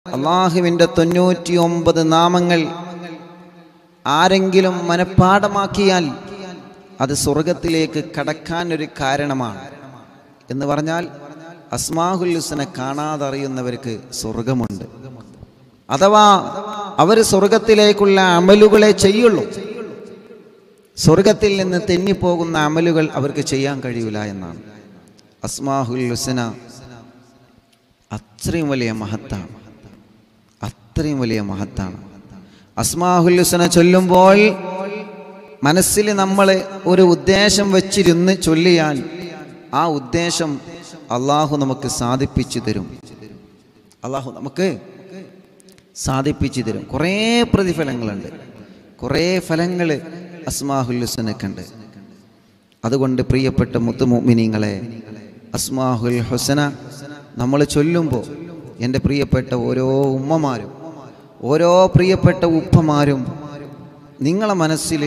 അള്ളാഹുവിൻ്റെ തൊണ്ണൂറ്റി ഒമ്പത് നാമങ്ങൾ ആരെങ്കിലും മനഃപ്പാടമാക്കിയാൽ അത് സ്വർഗത്തിലേക്ക് കടക്കാൻ ഒരു കാരണമാണ് എന്ന് പറഞ്ഞാൽ അസ്മാഹുൽ ഹുസനെ കാണാതറിയുന്നവർക്ക് സ്വർഗമുണ്ട് അഥവാ അവർ സ്വർഗത്തിലേക്കുള്ള അമലുകളെ ചെയ്യുള്ളൂ സ്വർഗത്തിൽ നിന്ന് തെന്നിപ്പോകുന്ന അമലുകൾ അവർക്ക് ചെയ്യാൻ കഴിയില്ല എന്നാണ് അസ്മാഹുൽ ഹുസന അത്രയും വലിയ മഹത്താണ് അത്രയും വലിയ മഹത്താണ് അസ്മാഹുൽ ഹുസന ചൊല്ലുമ്പോൾ മനസ്സിൽ നമ്മൾ ഒരു ഉദ്ദേശം വെച്ചിരുന്ന് ചൊല്ലിയാൽ ആ ഉദ്ദേശം അള്ളാഹു നമുക്ക് സാധിപ്പിച്ചു തരും അള്ളാഹു നമുക്ക് സാധിപ്പിച്ചു തരും കുറേ പ്രതിഫലങ്ങളുണ്ട് കുറേ ഫലങ്ങൾ അസ്മാഹുൽ ഹുസനക്കുണ്ട് അതുകൊണ്ട് പ്രിയപ്പെട്ട മുത്തുമോമിനിങ്ങളെ അസ്മാഹുൽ ഹുസന നമ്മൾ ചൊല്ലുമ്പോൾ എൻ്റെ പ്രിയപ്പെട്ട ഓരോ ഉമ്മമാരും ഓരോ പ്രിയപ്പെട്ട ഉപ്പമാരും നിങ്ങളെ മനസ്സിൽ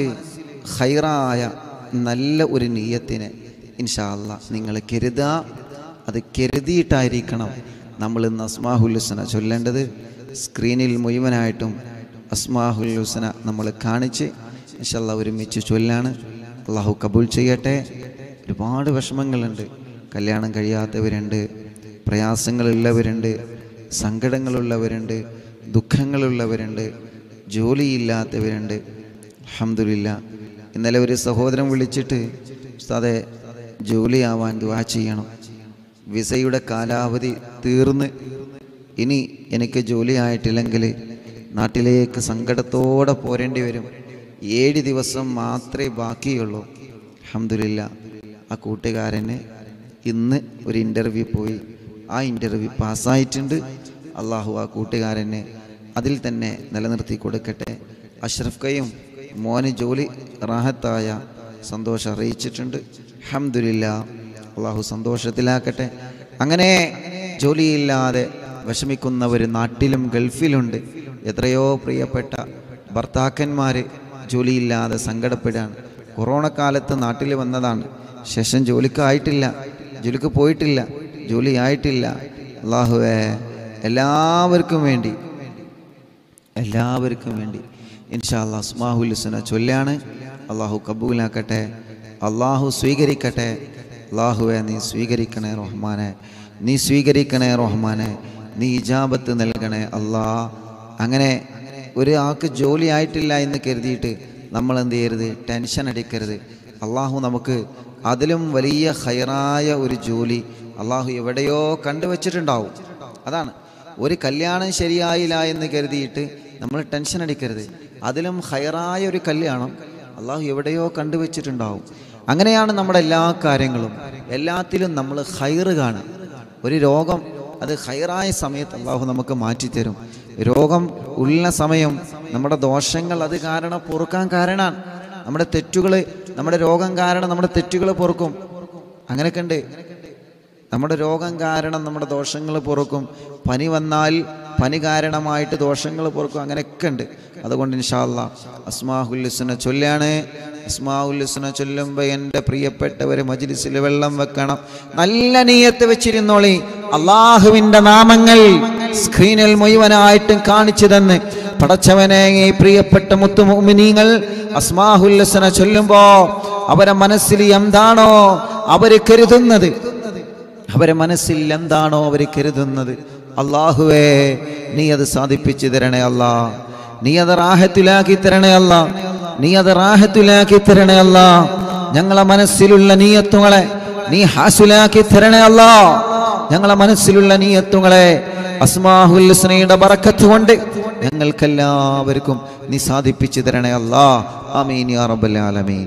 ഹൈറായ നല്ല ഒരു നീയത്തിനെ ഇൻഷാല്ല നിങ്ങൾ കരുതുക അത് കരുതിയിട്ടായിരിക്കണം നമ്മൾ ഇന്ന് അസ്മാഹുൽ ഹുസന ചൊല്ലേണ്ടത് സ്ക്രീനിൽ മുഴുവനായിട്ടും അസ്മാഹുൽ ഹുസന നമ്മൾ കാണിച്ച് ഇൻഷാല്ല ഒരുമിച്ച് ചൊല്ലാണ് അള്ളാഹു കബൂൽ ചെയ്യട്ടെ ഒരുപാട് വിഷമങ്ങളുണ്ട് കല്യാണം കഴിയാത്തവരുണ്ട് പ്രയാസങ്ങളുള്ളവരുണ്ട് സങ്കടങ്ങളുള്ളവരുണ്ട് ദുഃഖങ്ങളുള്ളവരുണ്ട് ജോലിയില്ലാത്തവരുണ്ട് അഹമ്മദില്ല ഇന്നലെ ഒരു സഹോദരൻ വിളിച്ചിട്ട് ഉസ്താദെ ജോലിയാവാൻ ദുവാ ചെയ്യണം വിസയുടെ കാലാവധി തീർന്ന് ഇനി എനിക്ക് ജോലി ആയിട്ടില്ലെങ്കിൽ നാട്ടിലേക്ക് സങ്കടത്തോടെ പോരേണ്ടി വരും ഏഴ് ദിവസം മാത്രമേ ബാക്കിയുള്ളൂ അഹമ്മദില്ല ആ കൂട്ടുകാരന് ഇന്ന് ഒരു ഇൻ്റർവ്യൂ പോയി ആ ഇൻ്റർവ്യൂ പാസ്സായിട്ടുണ്ട് അള്ളാഹു ആ കൂട്ടുകാരനെ അതിൽ തന്നെ നിലനിർത്തി കൊടുക്കട്ടെ അഷ്റഫ് കയും മോന് ജോലി റാഹത്തായ സന്തോഷം അറിയിച്ചിട്ടുണ്ട് അഹമ്മദില്ല അള്ളാഹു സന്തോഷത്തിലാക്കട്ടെ അങ്ങനെ ജോലിയില്ലാതെ വിഷമിക്കുന്നവർ നാട്ടിലും ഗൾഫിലുണ്ട് എത്രയോ പ്രിയപ്പെട്ട ഭർത്താക്കന്മാർ ജോലിയില്ലാതെ സങ്കടപ്പെടുകയാണ് കൊറോണ കാലത്ത് നാട്ടിൽ വന്നതാണ് ശേഷം ജോലിക്കായിട്ടില്ല ജോലിക്ക് പോയിട്ടില്ല ജോലി ആയിട്ടില്ല അള്ളാഹുവേ എല്ലാവർക്കും വേണ്ടി എല്ലാവർക്കും വേണ്ടി ഇൻഷാ അള്ളാഹ് അസ്മാഹുൽ ഹുസന ചൊല്ലാണ് അള്ളാഹു കബൂലാക്കട്ടെ അള്ളാഹു സ്വീകരിക്കട്ടെ അള്ളാഹുവെ നീ സ്വീകരിക്കണേ റഹ്മാനെ നീ സ്വീകരിക്കണേ റഹ്മാനെ നീ ഇജാബത്ത് നൽകണേ അള്ളാ അങ്ങനെ ഒരാൾക്ക് ജോലി ആയിട്ടില്ല എന്ന് കരുതിയിട്ട് നമ്മൾ എന്ത് ചെയ്യരുത് ടെൻഷൻ അടിക്കരുത് അള്ളാഹു നമുക്ക് അതിലും വലിയ ഹൈറായ ഒരു ജോലി അള്ളാഹു എവിടെയോ കണ്ടുവച്ചിട്ടുണ്ടാവും അതാണ് ഒരു കല്യാണം ശരിയായില്ല എന്ന് കരുതിയിട്ട് നമ്മൾ ടെൻഷൻ അടിക്കരുത് അതിലും ഹൈറായ ഒരു കല്യാണം അള്ളാഹു എവിടെയോ കണ്ടുവച്ചിട്ടുണ്ടാവും അങ്ങനെയാണ് നമ്മുടെ എല്ലാ കാര്യങ്ങളും എല്ലാത്തിലും നമ്മൾ ഹൈറ് കാണുക ഒരു രോഗം അത് ഹൈറായ സമയത്ത് അള്ളാഹു നമുക്ക് മാറ്റിത്തരും രോഗം ഉള്ള സമയം നമ്മുടെ ദോഷങ്ങൾ അത് കാരണം പൊറുക്കാൻ കാരണമാണ് നമ്മുടെ തെറ്റുകൾ നമ്മുടെ രോഗം കാരണം നമ്മുടെ തെറ്റുകൾ പൊറുക്കും അങ്ങനെയൊക്കെ ഉണ്ട് നമ്മുടെ രോഗം കാരണം നമ്മുടെ ദോഷങ്ങൾ പൊറുക്കും പനി വന്നാൽ പനി കാരണമായിട്ട് ദോഷങ്ങൾ പൊറുക്കും അങ്ങനെയൊക്കെ ഉണ്ട് അതുകൊണ്ട് ഇൻഷാല്ല അസ്മാഹുല്ലുസിനെ ചൊല്ലാണ് അസ്മാഹുല്ലുസിനെ ചൊല്ലുമ്പോൾ എൻ്റെ പ്രിയപ്പെട്ടവർ മജിലിസിൽ വെള്ളം വെക്കണം നല്ല നീയത്ത് വെച്ചിരുന്നോളി അള്ളാഹുവിൻ്റെ നാമങ്ങൾ സ്ക്രീനിൽ മുഴുവനായിട്ടും കാണിച്ചു തന്ന് പടച്ചവനെ ഈ പ്രിയപ്പെട്ട മുത്തുമുമിനീങ്ങൾ അസ്മാഹുല്ലസന ചൊല്ലുമ്പോ അവരെ മനസ്സിൽ എന്താണോ അവര് കരുതുന്നത് അവരെ മനസ്സിൽ എന്താണോ അവർ കരുതുന്നത് അള്ളാഹുവേ നീ അത് സാധിപ്പിച്ചു തരണേ അല്ലാ നീ അത് റാഹത്തിലാക്കി തരണേ അല്ല നീ അത് റാഹത്തിലാക്കി തരണേ അല്ല ഞങ്ങളെ മനസ്സിലുള്ള നീയത്തുകളെ നീ ഹാസുലാക്കി തരണേ അല്ല ഞങ്ങളെ മനസ്സിലുള്ള നീയത്തുകളെ അസ്മാഹുൽസ്നയുടെ ബറക്കത്ത് കൊണ്ട് ഞങ്ങൾക്കെല്ലാവർക്കും നീ സാധിപ്പിച്ചു തരണേ അല്ലാ ആമീൻ യാ റബ്ബൽ ആലമീൻ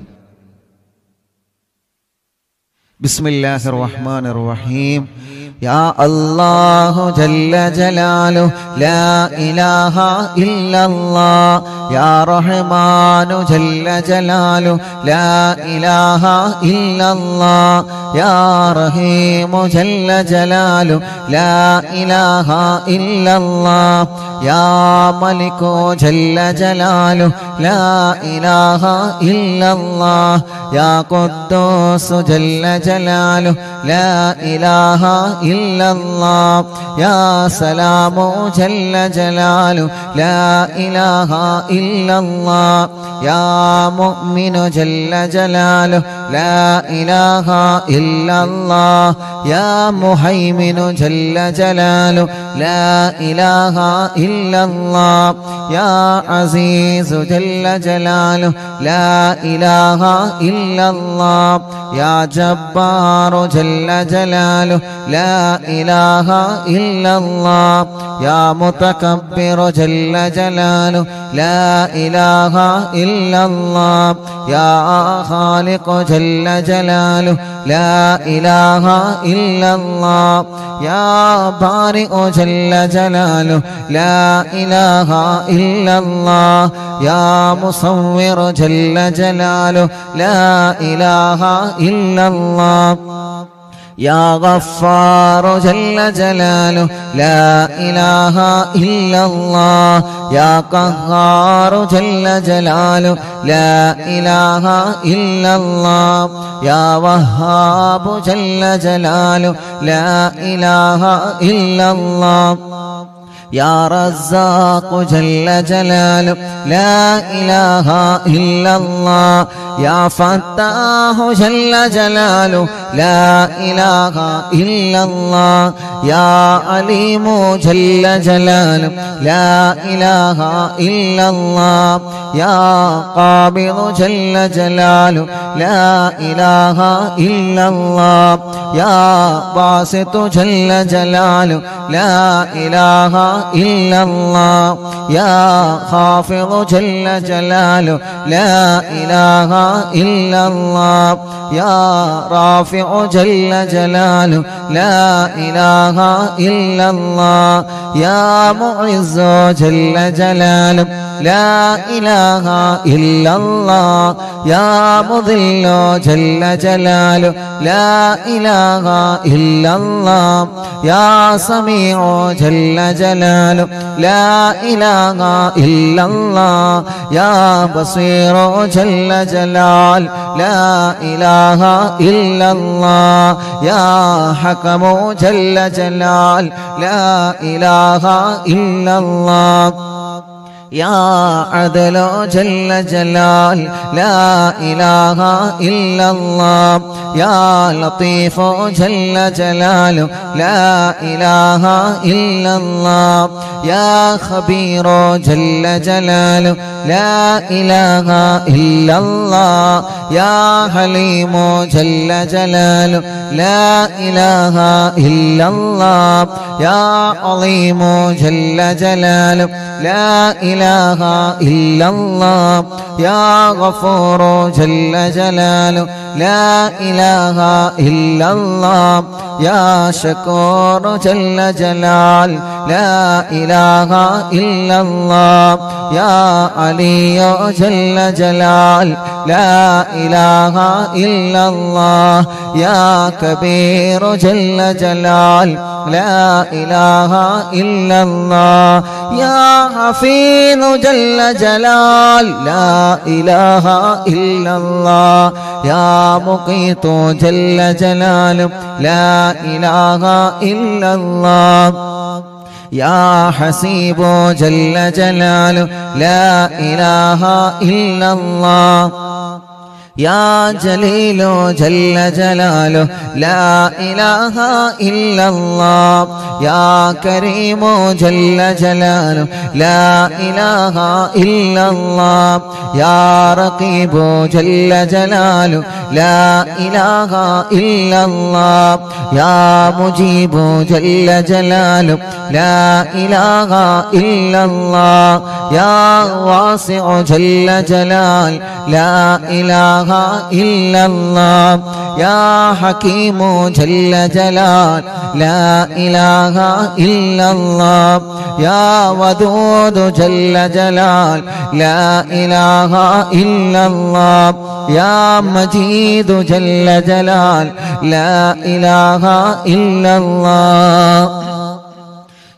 بسم الله الرحمن الرحيم يا الله جل جلاله لا إله إلا الله يا رحمن جل جلاله لا إله إلا الله يا رحيم جل جلاله لا إله إلا الله يا ملك جل جلاله لا إله إلا الله يا قدوس جل جلاله لا إله إلا الله يا سلام جل جلاله لا إله إلا الله يا مؤمن جل جلاله لا إله إلا الله يا مهيمن جل جلاله لا إله إلا الله يا عزيز جل جلاله لا إله إلا الله يا جبار جل جلاله لا إله إلا الله يا متكبر جل جلاله لا إله إلا الله يا خالق جل جلاله لا إله إلا الله يا بارئ جل جلاله لا إله إلا الله يا مصور جل جلاله لا إله إلا الله يا غفار جل جلاله لا إله إلا الله يا قهار جل جلاله لا إله إلا الله يا وهاب جل جلاله لا إله إلا الله يا رزاق جل جلاله لا إله إلا الله يا فتاه جل جلاله لا إله إلا الله يا عليم جل جلاله لا إله إلا الله يا قابض جل جلاله لا إله إلا الله يا باسط جل جلاله لا إله إلا الله يا خافض جل جلاله لا إله إلا الله يا رافع جل جلاله لا إله إلا الله يا معز جل جلاله لا إله إلا الله يا مضل جل جلاله لا إله إلا الله يا سميع جل جلاله لا إله إلا الله يا بصير جل جلال لا إله إلا الله يا حكم جل جلال لا إله إلا الله يا عدل جل جلال لا إله إلا الله يا لطيف جل جلاله لا إله إلا الله يا خبير جل جلاله لا إله إلا الله يا حليم جل جلاله لا إله إلا الله يا عظيم جل جلاله لا إله إلا الله يا غفور جل جلاله لا إله إلا الله يا شكور جل جلال لا إله إلا الله يا علي جل جلال لا إله إلا الله يا كبير جل جلال لا إله إلا الله يا حفيظ جل جلال لا إله إلا الله يا مقيت جل جلاله لا إله إلا الله يا حسيب جل جلاله لا إله إلا الله يا جليل جل جلاله لا إله إلا الله يا كريم جل جلاله لا إله إلا الله يا رقيب جل جلاله لا إله إلا الله يا مجيب جل جلاله لا إله إلا الله يا واسع جل جلال لا إله إلا الله يا حكيم جل جلال لا إله إلا الله يا ودود جل جلال لا إله إلا الله يا مجيد جل جلال لا إله إلا الله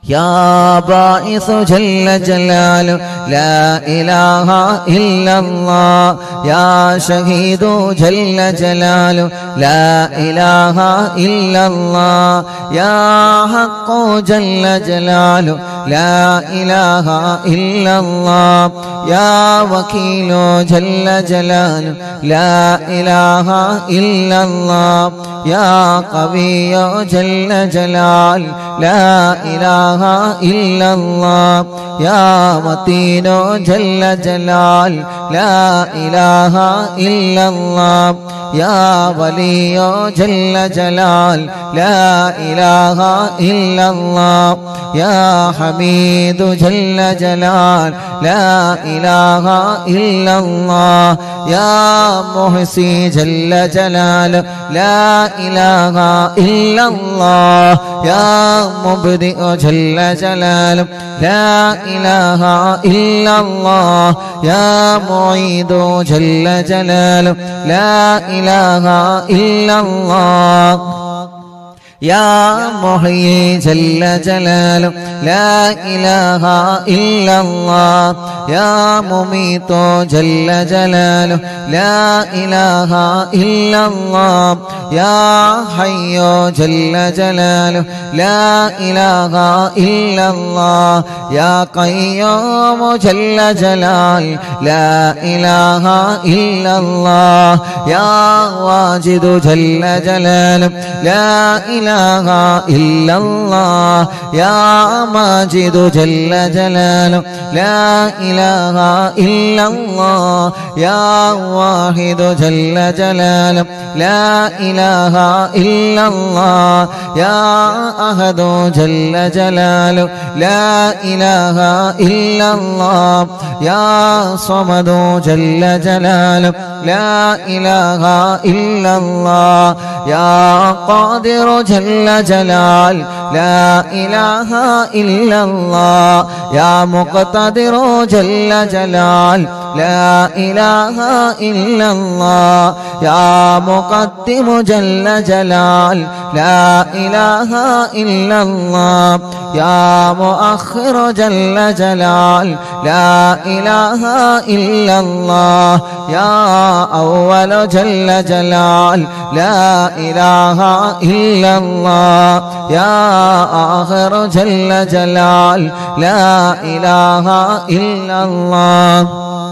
يا باعث جل جلاله لا إله إلا الله يا شهيد جل جلاله لا إله إلا الله يا حق جل جلاله لا إله إلا الله يا وكيل جل جلاله لا إله إلا الله يا قوي جل جلال لا إله إلا الله يا متين جل جلال لا إله إلا الله يا ولي جل جلال لا إله إلا الله يا حميد جل جلال لا إله إلا الله يا محسي جل جلال لا إله إلا الله يا مبدئ جل جلال لا إله إلا الله يا معيد جل جلال لا إله إلا الله يا محيي جل جلاله لا إله إلا الله يا مميت جل جلاله لا إله إلا الله يا حي جل جلاله لا إله إلا الله يا قيوم جل جلال لا إله إلا الله يا واجد جل جلاله لا إله إلا الله يا ماجد جل جلاله لا إله إلا الله يا واحد جل جلاله لا إله إلا الله يا أحد جل جلاله لا إله إلا الله يا صمد جل جلاله لا إله إلا الله يا قادر جل جلال لا إله إلا الله يا مقتدر جل جلال لا إله إلا الله يا مقدم جل جلال لا إله إلا الله يا مؤخر جل جلال لا إله إلا الله يا أول جل جلال لا إله إلا الله يا آخر جل جلال لا إله إلا الله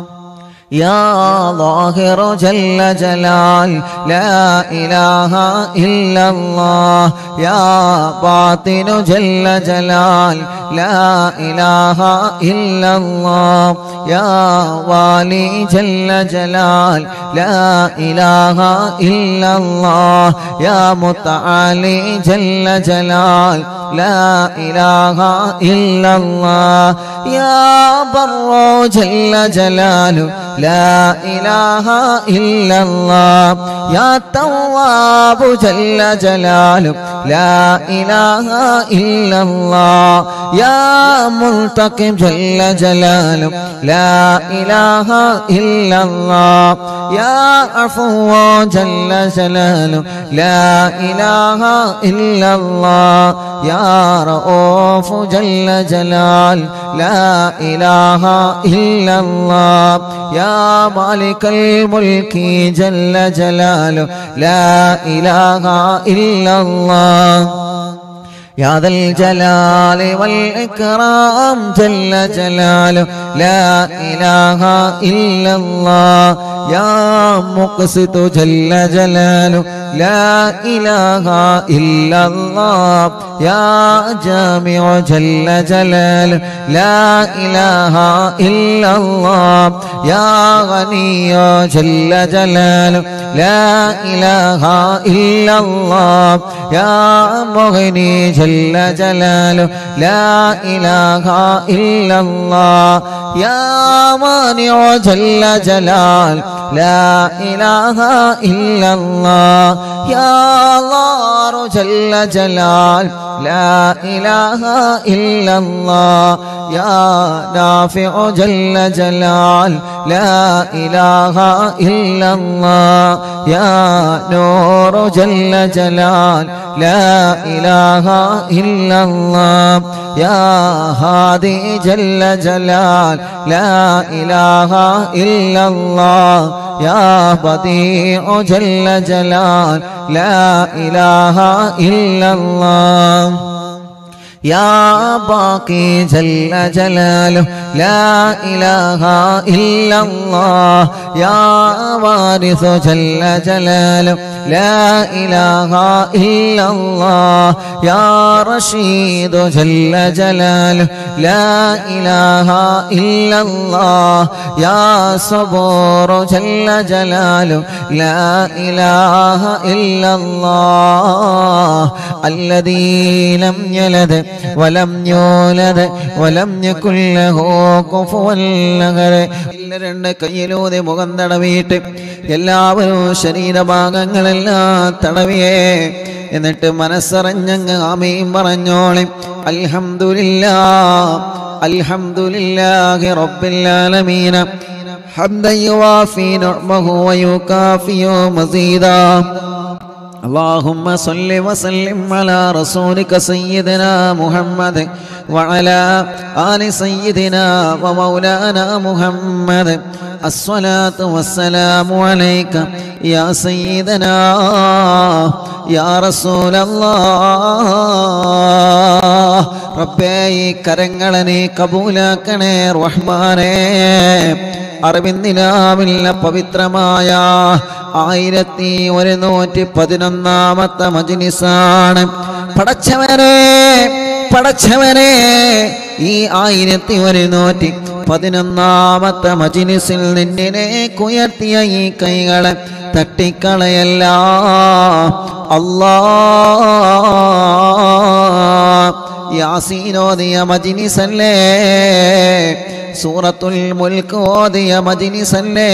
يا ظاهر جل جلال لا إله إلا الله يا باطن جل جلال لا إله إلا الله يا والي جل جلال لا إله إلا الله يا متعالي جل جلال لا إله إلا الله يا بر جل جلاله لا إله إلا الله يا تواب جل جلاله لا إله إلا الله يا منتقم جل جلاله لا إله إلا الله يا عفو جل جلاله لا إله إلا الله يا رؤوف جل جلال لا إله إلا الله يا مالك الملك جل جلاله لا إله إلا الله يا ذا الجلال والإكرام جل جلاله لا إله إلا الله يا مقسط جل جلاله لا إله إلا الله يا جامع جل جلاله لا إله إلا الله يا غني جل جلاله لا إله إلا الله يا مغني جل جلاله لا إله إلا الله يا مانع جل جلال لا إله إلا الله يا الله جل جلال لا إله إلا الله يا نافع جل جلال لا إله إلا الله يا نور جل جلال لا إله إلا الله يا هادي جل جلال لا إله إلا الله يا بديع جل جلال لا إله إلا الله يا باقي جل جلاله لا إله إلا الله يا وارث جل جلاله لا إله إلا الله يا رشيد جل جلاله لا إله إلا الله يا صبور جل جلاله لا إله إلا الله الذي لم يلد ولم يولد ولم يكن له كفوا أحد രണ്ട് കയ്യിലൂതി മുഖം തടവിയിട്ട് എല്ലാവരും ശരീരഭാഗങ്ങളെല്ലാം തടവിയേ എന്നിട്ട് മനസ്സറിഞ്ഞങ്ങ് ആമയും പറഞ്ഞോളെ അൽഹംദുലില്ലാ അൽഹംദുലില്ലാഹി റബ്ബിൽ ആലമീന حمدا يوافي نعمه ويكافئ مزيدا اللهم صل وسلم على رسولك سيدنا محمد وعلى آل سيدنا ومولانا محمد الصلاة والسلام عليك يا سيدنا يا رسول الله റബ്ബേ ഈ കരങ്ങളെ നീ കബൂലാക്കണേ റഹ്മാനേ അറിവിന്ദിനാവില്ല പവിത്രമായ ആയിരത്തി ഒരുന്നൂറ്റി പതിനൊന്നാമത്തെ മജിനിസാണ് പടച്ചവനെ പടച്ചവനെ ഈ ആയിരത്തി ഒരുന്നൂറ്റി പതിനൊന്നാമത്തെ മജിനിസിൽ നിന്നിനെ കുയർത്തിയ ഈ കൈകളെ തട്ടിക്കളയല്ല അല്ലാ യാസീനോദിയ മജിനിസല്ലേ സൂറത്തുൽ മുൽക്ക് ഓദിയ മജിനിസല്ലേ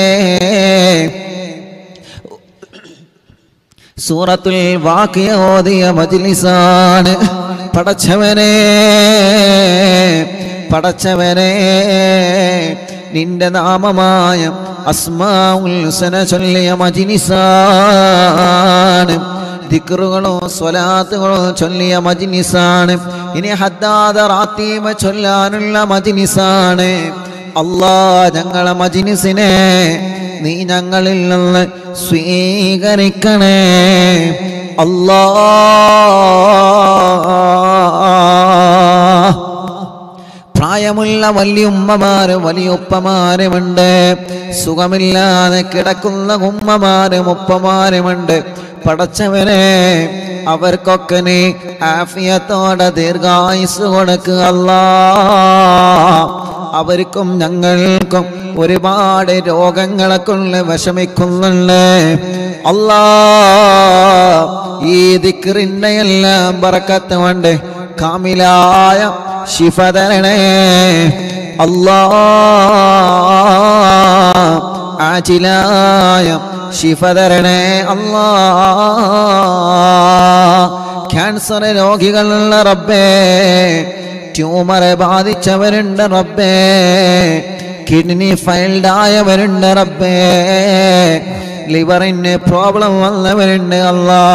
സൂറത്തുൽ വാക്കിയ ഓദിയ മജിലിസാണ് പടച്ചവനെ പടച്ചവനെ നിന്റെ നാമമായ അസ്മാഉൽ ഹുസന ചൊല്ലിയ മജിനിസാണ് ദിക്റുകളോ സ്വലാത്തുകളോ ചൊല്ലിയ മജിനിസാണ് ഇനി ഹദ്ദാദ റാത്തീമ ചൊല്ലാനുള്ള മജിനിസാണ് അല്ലാ ഞങ്ങളെ മജിനിസിനെ നീ ഞങ്ങളിൽ നിന്ന് സ്വീകരിക്കണേ അല്ലാ പ്രായമുള്ള വലിയുമ്മമാര് വലിയുപ്പമാരുമുണ്ട് സുഖമില്ലാതെ കിടക്കുന്ന ഉമ്മമാരും ഉപ്പമാരുമുണ്ട് പടച്ചവനെ അവർക്കൊക്കെ നീ ആഫിയത്തോടെ ദീർഘായുസ് കൊടുക്കുക അല്ലാ അവർക്കും ഞങ്ങൾക്കും ഒരുപാട് രോഗങ്ങളെ കൊണ്ട് വിഷമിക്കുന്നുണ്ട് അല്ലാ ഈ ദിക്റിന്റെ എല്ലാം പറക്കത്ത് കൊണ്ട് കാമിലായ ശിഫ തരണേ അല്ലാ ആജിലായ ശിഫ തരണേ അല്ലാ ക്യാൻസർ രോഗികളുള്ള റബ്ബേ ട്യൂമറെ ബാധിച്ചവരുണ്ട് റബ്ബേ കിഡ്നി ഫൈൽഡ് ആയവരുണ്ട് റബ്ബേ ലിവറിന് പ്രോബ്ലം വന്നവരുണ്ട് അല്ലാ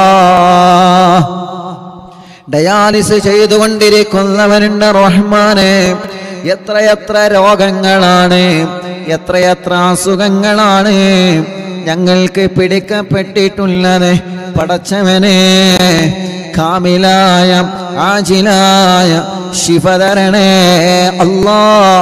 ഡയാലിസ് ചെയ്തുകൊണ്ടിരിക്കുന്നവരുണ്ട് റഹ്മാനെ എത്രയെത്ര രോഗങ്ങളാണ് എത്രയെത്ര അസുഖങ്ങളാണ് ഞങ്ങൾക്ക് പിടിക്കപ്പെട്ടിട്ടുള്ളത് പടച്ചവനെ കാമിലായ ആജിലായ ശിവതരണേ അല്ലാ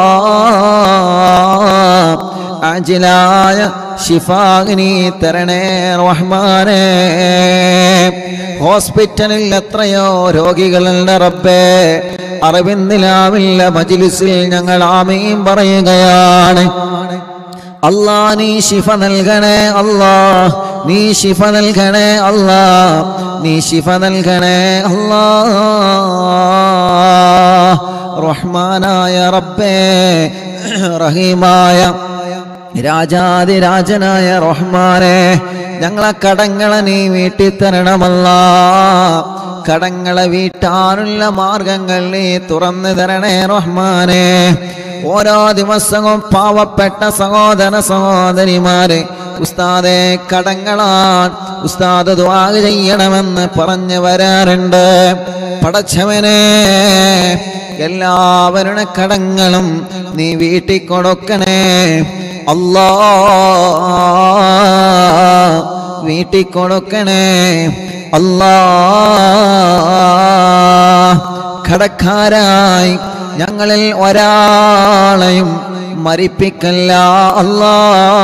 ആജിലായ ശിഫാഗ്നി തരണേ റഹ്മാനേ ഹോസ്പിറ്റലിൽ എത്രയോ രോഗികളുണ്ട് റബ്ബേ അറിവിന്ദിലാവില്ല മജിലിസിൽ ഞങ്ങൾ ആമയും പറയുകയാണ് അല്ലാ നീ ശിഫ നൽകണേ അല്ലാ നീ ശിഫ നൽകണേ അല്ലാ നീ ശിഫ നൽകണേ അല്ലാ റഹ്മാനായ റബ്ബേ റഹീമായ രാജാതിരാജനായ റഹ്മാനെ ഞങ്ങളെ കടങ്ങളെ നീ വീട്ടി തരണമല്ല കടങ്ങളെ വീട്ടാനുള്ള മാർഗങ്ങൾ നീ തുറന്നു തരണേ റഹ്മാനെ ഓരോ ദിവസവും പാവപ്പെട്ട സഹോദര സഹോദരിമാരെ ഉസ്താദെ കടങ്ങളാൻ ഉസ്താദ് ദ്വാ ചെയ്യണമെന്ന് പറഞ്ഞു വരാറുണ്ട് പടച്ചവനെ എല്ലാവരുടെ കടങ്ങളും നീ വീട്ടിൽ കൊടുക്കണേ അല്ലാ വീട്ടിൽ കൊടുക്കണേ അല്ലാ കടക്കാരായി ഞങ്ങളിൽ ഒരാളെയും മരിപ്പിക്കല്ല അല്ലാ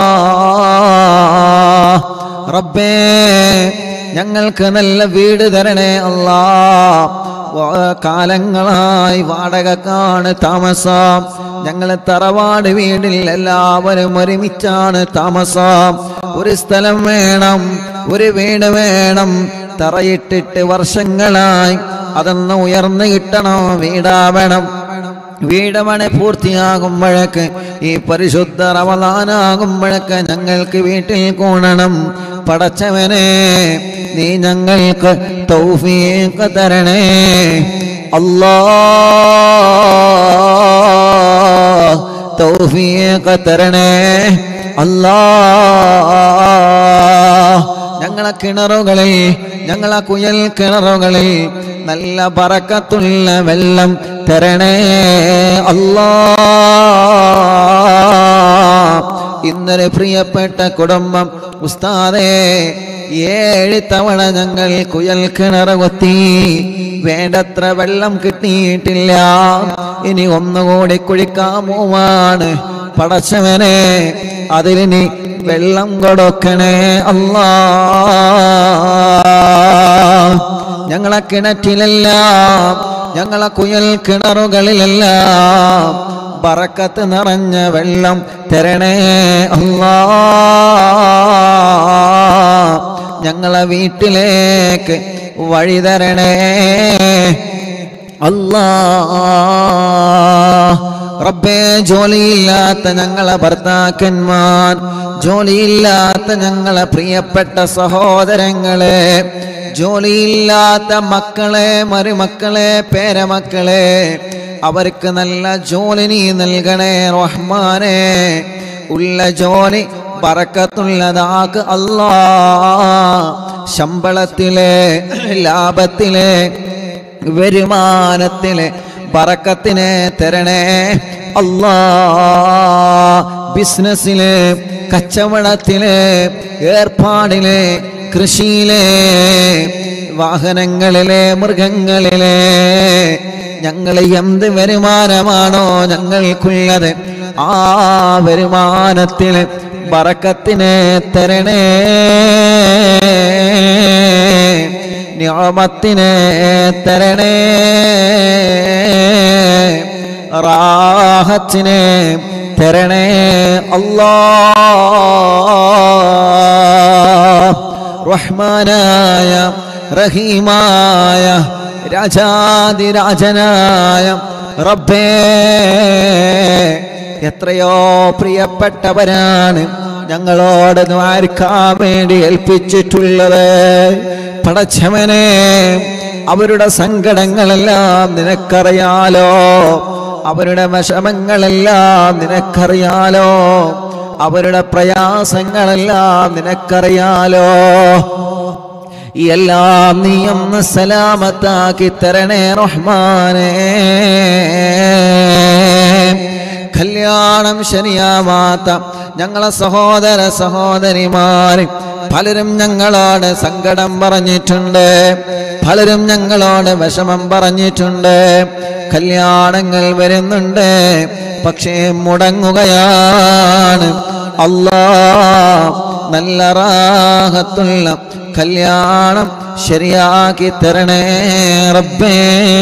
റബ്ബേ ഞങ്ങൾക്ക് നല്ല വീട് തരണേ അല്ലാ വാ- കാലങ്ങളായി വാടകക്കാണ് താമസം ഞങ്ങൾ തറവാട് വീടിൽ എല്ലാവരും ഒരുമിച്ചാണ് താമസം ഒരു സ്ഥലം വേണം ഒരു വീട് വേണം തറയിട്ടിട്ട് വർഷങ്ങളായി അതൊന്ന് ഉയർന്നു കിട്ടണോ വീടാവണം വീടമണി പൂർത്തിയാകുമ്പോഴേക്ക് ഈ പരിശുദ്ധ റമദാനാകുമ്പോഴേക്ക് ഞങ്ങൾക്ക് വീട്ടിൽ കൂടണം പടച്ചവനെ നീ ഞങ്ങൾക്ക് തൗഫീഖ് തരണേ അല്ലാ തൗഫീഖ് തരണേ അല്ലാ ഞങ്ങളെ കിണറുകളിൽ ഞങ്ങളെ കുയൽ കിണറുകളിൽ നല്ല പറക്കത്തുള്ള വെള്ളം തരണേ അല്ലാ ഇന്നൊരു പ്രിയപ്പെട്ട കുടുംബം ഉസ്താദേ ഏഴ് തവണ ഞങ്ങൾ കുയൽ കിണർ കൊത്തി വേണ്ടത്ര വെള്ളം കിട്ടിയിട്ടില്ല ഇനി ഒന്നുകൂടി കുഴിക്കാൻ പോവാണ് പടച്ചവനെ അതിലിനി വെള്ളം കൊടുക്കണേ അല്ലാ ഞങ്ങളെ കിണറ്റിലെല്ലാം ഞങ്ങളെ കുയൽ കിണറുകളിലെല്ലാം ബറക്കത്ത് നിറഞ്ഞ വെള്ളം തരണേ അല്ലാ ഞങ്ങളെ വീട്ടിലേക്ക് വഴി തരണേ അല്ലാ റബ്ബേ ജോലിയില്ലാത്ത ഞങ്ങളെ ഭർത്താക്കന്മാർ ജോലിയില്ലാത്ത ഞങ്ങളെ പ്രിയപ്പെട്ട സഹോദരങ്ങളെ ജോലിയില്ലാത്ത മക്കളെ മരുമക്കളെ പേരമക്കളെ അവർക്ക് നല്ല ജോലി നീ നൽകണേ റഹ്മാനെ ഉള്ള ജോലി പറക്കത്തുള്ളതാക്ക് അല്ലാ ശമ്പളത്തിലെ ലാഭത്തിലെ വരുമാനത്തിലെ പറക്കത്തിനെ തരണേ അല്ലാ ബിസിനസ്സിലെ കച്ചവടത്തിലെ ഏർപ്പാടിലെ കൃഷിയിലെ വാഹനങ്ങളിലെ മൃഗങ്ങളിലെ ഞങ്ങൾ എന്ത് വരുമാനമാണോ ഞങ്ങൾക്കുള്ളത് ആ വരുമാനത്തിൽ ബറക്കത്തിനെ തരണേ നിയമത്തിനെ തരണേ റാഹത്തിനെ തരണേ അല്ലാ റഹ്മാനായ റഹീമായ രാജാതിരാജനായ റബ്ബേ എത്രയോ പ്രിയപ്പെട്ടവരാണ് ഞങ്ങളോട് ദ്വാരിക്കാൻ വേണ്ടി ഏൽപ്പിച്ചിട്ടുള്ളത് പടച്ചവനെ അവരുടെ സങ്കടങ്ങളെല്ലാം നിനക്കറിയാലോ അവരുടെ വിഷമങ്ങളെല്ലാം നിനക്കറിയാലോ അവരുടെ പ്രയാസങ്ങളെല്ലാം നിനക്കറിയാലോ ഈ എല്ലാം നീ ഒന്ന് സലാമത്താക്കി തരണേ റഹ്മാനേ കല്യാണം ശരിയാവാത്ത ഞങ്ങളെ സഹോദര സഹോദരിമാർ പലരും ഞങ്ങളോട് സങ്കടം പറഞ്ഞിട്ടുണ്ട് പലരും ഞങ്ങളോട് വിഷമം പറഞ്ഞിട്ടുണ്ട് കല്യാണങ്ങൾ വരുന്നുണ്ട് പക്ഷേ മുടങ്ങുകയാണ് അല്ലാ നല്ല റാഹത്തുള്ള കല്യാണം ശരിയാക്കി തരണേ റബ്ബേ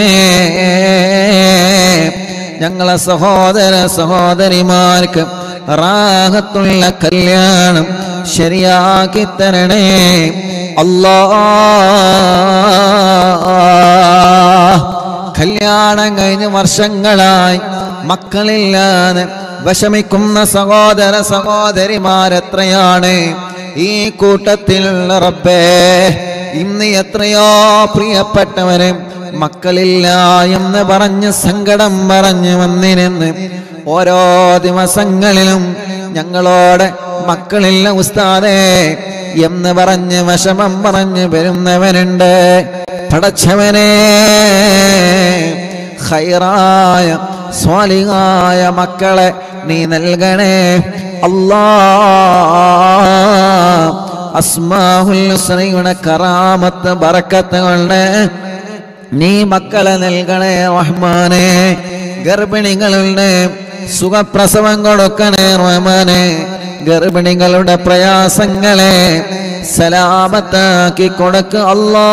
ഞങ്ങളെ സഹോദര സഹോദരിമാർക്ക് റാഹത്തുള്ള കല്യാണം ശരിയാക്കി തരണേ അല്ലാ കല്യാണം കഴിഞ്ഞ് വർഷങ്ങളായി മക്കളില്ലാതെ വിഷമിക്കുന്ന സഹോദര സഹോദരിമാരെത്രയാണ് ഈ കൂട്ടത്തിലുള്ള റബ്ബേ ഇന്ന് എത്രയോ പ്രിയപ്പെട്ടവരെ മക്കളില്ല എന്ന് പറഞ്ഞ് സങ്കടം പറഞ്ഞു വന്നിരുന്ന് ഓരോ ദിവസങ്ങളിലും ഞങ്ങളോട് മക്കളില്ല ഉസ്താദേ എന്ന് പറഞ്ഞ് വിഷമം പറഞ്ഞ് വരുന്നവനുണ്ട് പടച്ചവനെ ഖൈറായ സ്വാലിഹായ മക്കളെ നീ നൽകണേ അല്ലാ അസ്മാഹുൽ ഹുസ്നയുടെ കറാമത്ത് ബറക്കത്ത് കൊണ്ട് നീ മക്കളെ നൽകണേ റഹ്മാനെ ഗർഭിണികളുടെ സുഖപ്രസവം കൊടുക്കണേ റഹ്മാനെ ഗർഭിണികളുടെ പ്രയാസങ്ങളെ സലാമത്താക്കി കൊടുക്ക അല്ലാ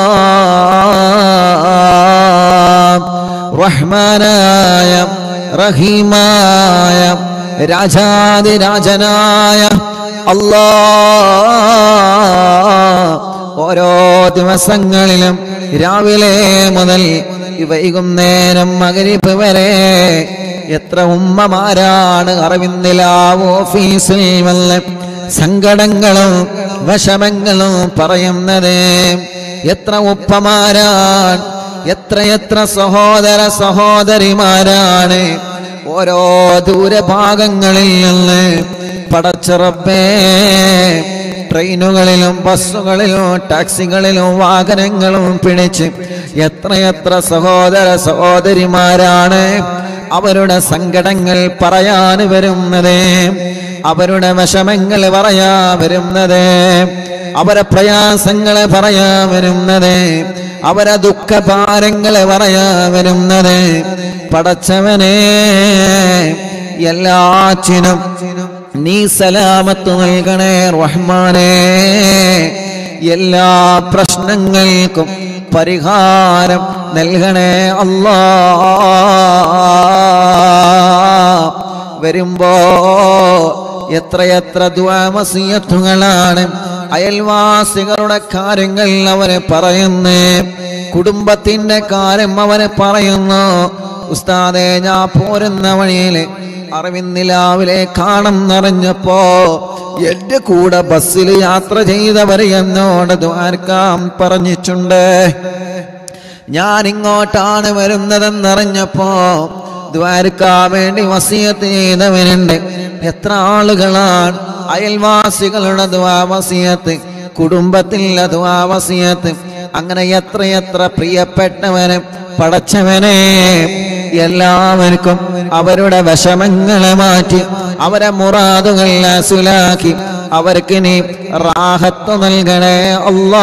റഹ്മാനായ റഹീമായ രാജാതിരാജനായ അല്ലാ ഓരോ ദിവസങ്ങളിലും രാവിലെ മുതൽ ഈ വൈകുന്നേരം മകരിപ്പ് വരെ എത്ര ഉമ്മമാരാണ് അറിവിന്ദിലാവ് ഓഫീസിൽ വന്ന് സങ്കടങ്ങളും വിഷമങ്ങളും പറയുന്നത് എത്ര ഉപ്പമാരാണ് എത്രയെത്ര സഹോദര സഹോദരിമാരാണ് ഓരോ ദൂരഭാഗങ്ങളിൽ നിന്ന് പടച്ചറപ്പേ ട്രെയിനുകളിലും ബസ്സുകളിലും ടാക്സികളിലും വാഹനങ്ങളും പിടിച്ച് എത്രയെത്ര സഹോദര സഹോദരിമാരാണ് അവരുടെ സങ്കടങ്ങൾ പറയാൻ വരുന്നത് അവരുടെ വിഷമങ്ങൾ പറയാ വരുന്നത് അവരെ പ്രയാസങ്ങൾ പറയാ വരുന്നത് അവരെ ദുഃഖഭാരങ്ങൾ പറയാ വരുന്നത് പടച്ചവനെ എല്ലാറ്റിനും നീ സലാമത്ത് നൽകണേ റഹ്മാനെ എല്ലാ പ്രശ്നങ്ങൾക്കും പരിഹാരം നൽകണേ അല്ലാ വരുമ്പോ എത്രയെത്ര ദ്വാമസിയത്തുകളാണ് അയൽവാസികളുടെ കാര്യങ്ങൾ അവരെ പറയുന്നു കുടുംബത്തിന്റെ കാര്യം അവരെ പറയുന്നു ഉസ്താദെ ഞാൻ പോരുന്ന വഴിയില് അറിവിന്നിലാവിലെ കാണം നിറഞ്ഞപ്പോ എന്റെ കൂടെ ബസ്സിൽ യാത്ര ചെയ്തവർ എന്നോട് ദ്വാരക്കാം പറഞ്ഞിട്ടുണ്ട് ഞാൻ ഇങ്ങോട്ടാണ് വരുന്നതെന്നറിഞ്ഞപ്പോ ദ്വാരക്കാൻ വേണ്ടി വസിയത്ത് ചെയ്തവനുണ്ട് എത്ര ആളുകളാണ് അയൽവാസികളുടെ ദ്വാവസിയത്ത് കുടുംബത്തിലെ ദ്വാവസിയത്ത് അങ്ങനെ എത്രയെത്ര പ്രിയപ്പെട്ടവന് പടച്ചവനെ എല്ലാവർക്കും അവരുടെ വിഷമങ്ങളെ മാറ്റി അവരെ മുറാദുകൾ അസുലാക്കി അവർക്ക് നീ റാഹത്ത് നൽകണേ അല്ലാ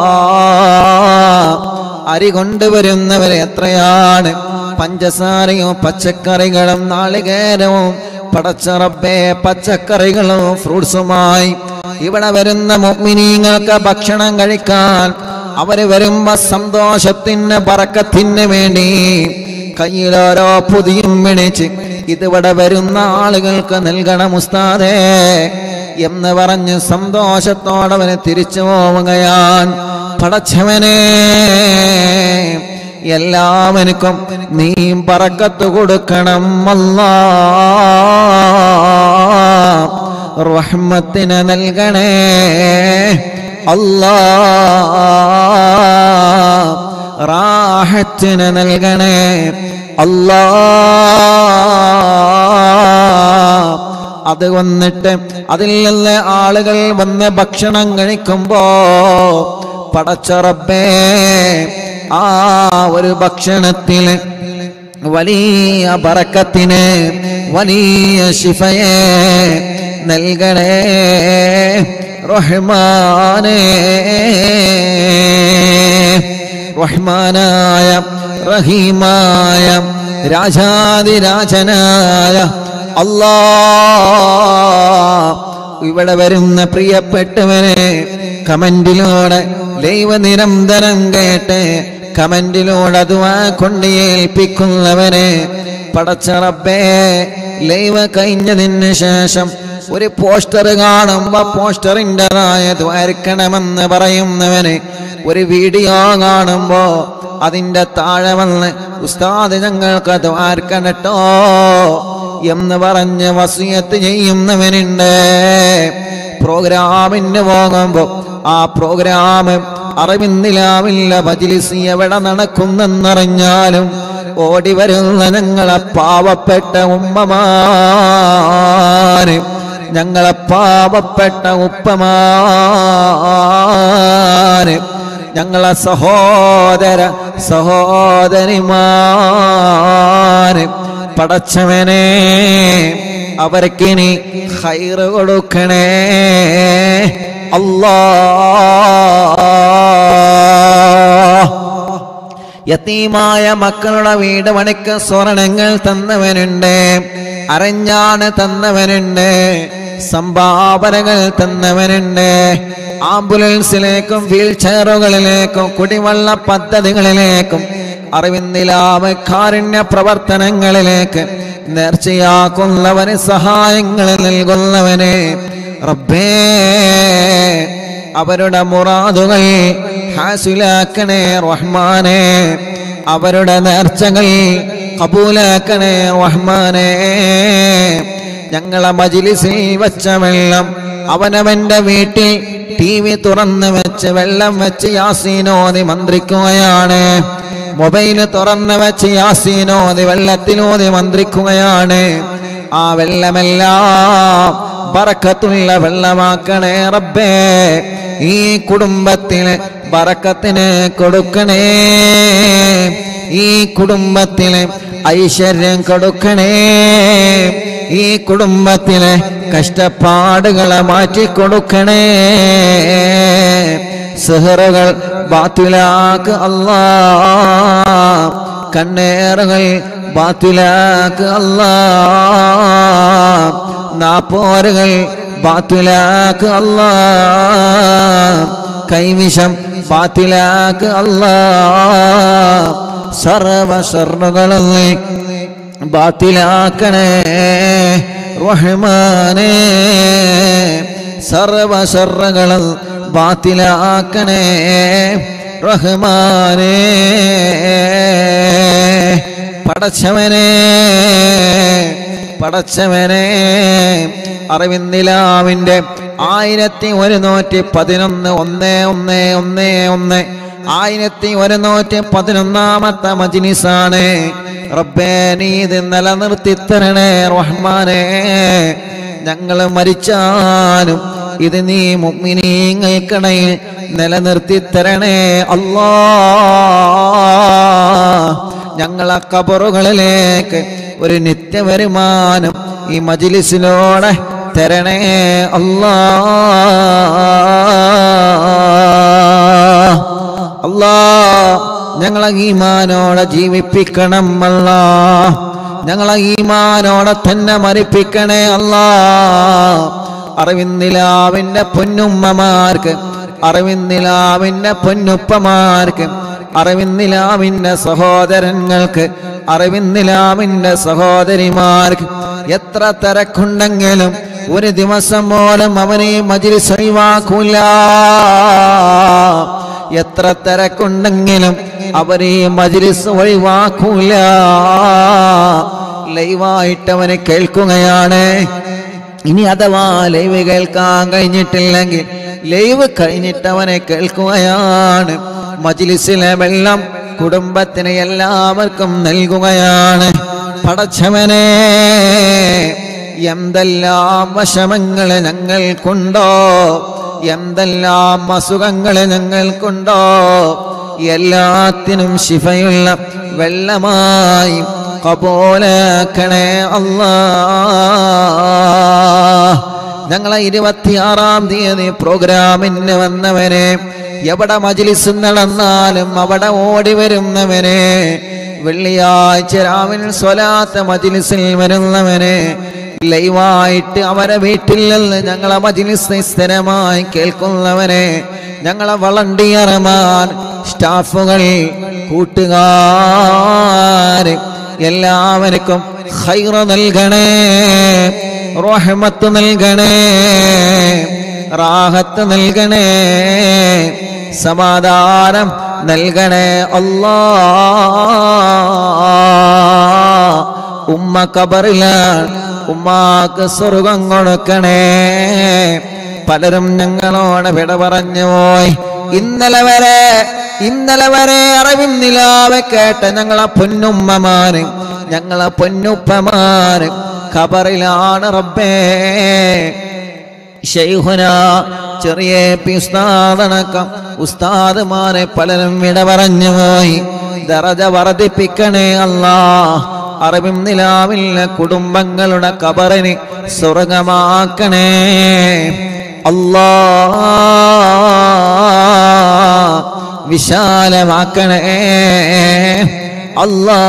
അരി കൊണ്ടുവരുന്നവർ എത്രയാണ് പഞ്ചസാരയും പച്ചക്കറികളും നാളികേരവും പടച്ചറബേ പച്ചക്കറികളും ഫ്രൂട്ട്സുമായി ഇവിടെ വരുന്ന മുഗ്മിനീങ്ങൾക്ക് ഭക്ഷണം കഴിക്കാൻ അവര് വരുമ്പോ സന്തോഷത്തിന് പറക്കത്തിന് വേണ്ടി കയ്യിലോരോ പുതിയും പിടിച്ച് ഇതിവിടെ വരുന്ന ആളുകൾക്ക് നൽകണം ഉസ്താദേ എന്ന് പറഞ്ഞ് സന്തോഷത്തോടെ അവന് തിരിച്ചു പോവുകയാണ് പടച്ചവനെ എല്ലാവർക്കും നീ പറക്കത്ത് കൊടുക്കണം അല്ലാ റഹ്മത്തിന് നൽകണേ അല്ലാ റാഹത്തിന് നൽകണേ അല്ലാ അത് വന്നിട്ട് അതിൽ നിന്ന് ആളുകൾ വന്ന് ഭക്ഷണം കഴിക്കുമ്പോ പടച്ചറബേ ആ ഒരു ഭക്ഷണത്തിൽ വലിയ ബറക്കത്തിന് വലിയ ശിഫയെ നൽകണേ റഹ്മാനേ റഹ്മാനായ റഹീമായ രാജാതിരാജനായ അല്ലാ ഇവിടെ വരുന്ന പ്രിയപ്പെട്ടവനെ കമന്റിലൂടെ ലൈവ നിരന്തരം കേട്ട് കമന്റിലൂടെ അതുവാ കൊണ്ട് ഏൽപ്പിക്കുന്നവനെ പടച്ചറബേ ലൈവ് കഴിഞ്ഞതിന് ശേഷം ഒരു പോസ്റ്റർ കാണുമ്പോ പോസ്റ്ററിൻ്റെതായ ദ്വാരക്കണമെന്ന് പറയുന്നവന് ഒരു വീഡിയോ കാണുമ്പോ അതിൻ്റെ താഴെ വന്ന് ഉസ്താദ് ഞങ്ങൾക്ക് ദ്വാർക്കണട്ടോ എന്ന് പറഞ്ഞ് വസിയത്ത് ചെയ്യുന്നവനുണ്ട് പ്രോഗ്രാമിന് പോകുമ്പോ ആ പ്രോഗ്രാം അറിവിന്നിലാവില്ല മജിലിസ് എവിടെ നടക്കുന്നെന്നറിഞ്ഞാലും ഓടി വരുന്ന ഞങ്ങളെ പാവപ്പെട്ട ഉമ്മമാര് ഞങ്ങളെ പാവപ്പെട്ട ഉപ്പമാര് ഞങ്ങളെ സഹോദര സഹോദരിമാര് പടച്ചവനെ അവർക്കിനി ഹൈറ് കൊടുക്കണേ അല്ലാ യത്തീമായ മക്കളുടെ വീട് പണിക്ക് സ്വർണങ്ങൾ തന്നവനുണ്ട് അറിഞ്ഞാണ് തന്നവനുണ്ട് സംഭാവനകൾ തന്നവനുണ്ട് ആംബുലൻസിലേക്കും വീൽ ചെയറുകളിലേക്കും കുടിവെള്ള പദ്ധതികളിലേക്കും അറിവിന്ദിലാവ് കാരുണ്യ പ്രവർത്തനങ്ങളിലേക്ക് നേർച്ചയാക്കുന്നവന് സഹായങ്ങൾ നൽകുന്നവന് റബ്ബേ അവരുടെ മുറാദുകൾ ഹാസിലാക്കണേ റഹ്മാനെ അവരുടെ നേർച്ചകൾ കബൂലാക്കണേ റഹ്മാനെ ഞങ്ങളെ മജിലിസിൽ വെച്ച വെള്ളം അവനവന്റെ വീട്ടിൽ ടി വി തുറന്ന് വെച്ച് വെള്ളം വെച്ച് യാസീനോതി മന്ത്രിക്കുകയാണ് മൊബൈൽ തുറന്ന് വെച്ച് യാസീനോതി വെള്ളത്തിനോതി മന്ത്രിക്കുകയാണ് ആ വെള്ളമെല്ലാം ബറക്കത്തുള്ള വെള്ളമാക്കണേ റബ്ബേ ഈ കുടുംബത്തിന് ബറക്കത്തിന് കൊടുക്കണേ ഈ കുടുംബത്തിന് ഐശ്വര്യം കൊടുക്കണേ ഈ കുടുംബത്തിന് കഷ്ടപ്പാടുകളെ മാറ്റിക്കൊടുക്കണേ സിഹറുകൾ ബാത്തിലാക്ക് അല്ലാ കണ്ണേറുകൾ ബാത്തിലാക്ക് അല്ലാ നാപ്പോരുകൾ ബാത്തിലാക്ക് അല്ലാ കൈവിഷം ബാത്തിലാക്ക് അല്ലാ സർവ സർവകളെ ബാത്തിലാക്കണേ റഹ്മാനേ സർവ സർവകളും ബാത്തിലാക്കണേ റഹ്മാനേ പടച്ചവനെ പടച്ചവനെ അറിവിന്ദിലാവിൻ്റെ ആയിരത്തി ഒരുന്നൂറ്റി പതിനൊന്ന് ഒന്ന് ഒന്ന് ഒന്ന് ഒന്ന് ആയിരത്തി ഒരുന്നൂറ്റി പതിനൊന്നാമത്തെ മജിനിസാണ് റബ്ബേ നീ ഇത് നിലനിർത്തി തരണേ റഹ്മാനെ ഞങ്ങൾ മരിച്ചാലും ഇത് നീ മുഗ്മിനീങ്ങൾക്കിടയിൽ നിലനിർത്തി തരണേ അല്ലാ ഞങ്ങളെ കബറുകളിലേക്ക് ഒരു നിത്യവരുമാനം ഈ മജിലിസിലൂടെ തരണേ അല്ലാ അല്ലാ ഞങ്ങളെ ഈമാനോടെ ജീവിപ്പിക്കണം അല്ലാ ഞങ്ങളെ ഈമാനോടെ തന്നെ മരിപ്പിക്കണേ അല്ലാ അറിവിന്ദിലാവിൻ്റെ പൊന്നുമ്മമാർക്ക് അറിവിന്ദിലാവിൻ്റെ പൊന്നുപ്പമാർക്ക് അറിവിന്ദിലാവിൻ്റെ സഹോദരങ്ങൾക്ക് അറിവിന്ദിലാവിൻ്റെ സഹോദരിമാർക്ക് എത്ര തിരക്കുണ്ടെങ്കിലും ഒരു ദിവസം പോലും അവനെ മജിലിസ് ഒഴിവാക്കൂല എത്ര തിരക്കുണ്ടെങ്കിലും അവരെ മജിലിസ് ഒഴിവാക്കൂല ലൈവായിട്ട് അവനെ കേൾക്കുകയാണ് ഇനി അഥവാ ലൈവ് കേൾക്കാൻ കഴിഞ്ഞിട്ടില്ലെങ്കിൽ ലൈവ് കഴിഞ്ഞിട്ട് അവനെ കേൾക്കുകയാണ് മജിലിസിലെ വെള്ളം കുടുംബത്തിന് എല്ലാവർക്കും നൽകുകയാണ് പടച്ചവനെ എന്തെല്ലാം വശമങ്ങൾ ഞങ്ങൾക്കുണ്ടോ എന്തെല്ലാം അസുഖങ്ങൾ ഞങ്ങൾക്കുണ്ടോ എല്ലാത്തിനും ശിഫയുള്ള വെള്ളമായി കപോലാക്കണേ അല്ലാ ഞങ്ങളെ ഇരുപത്തിയാറാം തീയതി പ്രോഗ്രാമിന് വന്നവനെ എവിടെ മജിലിസ് നടന്നാലും അവിടെ ഓടി വരുന്നവനെ വെള്ളിയാഴ്ച രാവിലെ സ്വലാത്ത മജിലിസിൽ വരുന്നവനെ ലൈവായിട്ട് അവരെ വീട്ടിൽ നിന്ന് ഞങ്ങളെ മജിലിസ് സ്ഥിരമായി കേൾക്കുന്നവനെ ഞങ്ങളെ വളണ്ടിയർമാർ സ്റ്റാഫുകൾ കൂട്ടുകാർ എല്ലാവർക്കും ഹൈറ നൽകണേ റഹ്മത്ത് നൽകണേ റാഹത്ത് നൽകണേ സമാധാനം നൽകണേ അല്ലാ ഉമ്മ കബറിലാണ് ഉമ്മാക്ക് സ്വർഗം കൊടുക്കണേ പലരും ഞങ്ങളോട് വിട പറഞ്ഞു പോയി ഇന്നലെ വരെ ഇന്നലെ വരെ അറിവിൻ നിലാവെ കേട്ട ഞങ്ങളെ പൊന്നുമ്മമാര് ഞങ്ങളെ പൊന്നുപ്പമാര് ഖബറിലാണ് റബ്ബേ ഷെയ്ഖുന ചെറിയ പി ഉസ്താദടക്കം ഉസ്താദുമാരെ പലരും വിട പറഞ്ഞു പോയി ദറജ വർദ്ധിപ്പിക്കണേ അല്ലാ അറിവിൻ നിലാവില്ല കുടുംബങ്ങളുടെ കബറിന് സ്വർഗമാക്കണേ അല്ലാ വിശാലമാക്കണേ അല്ലാ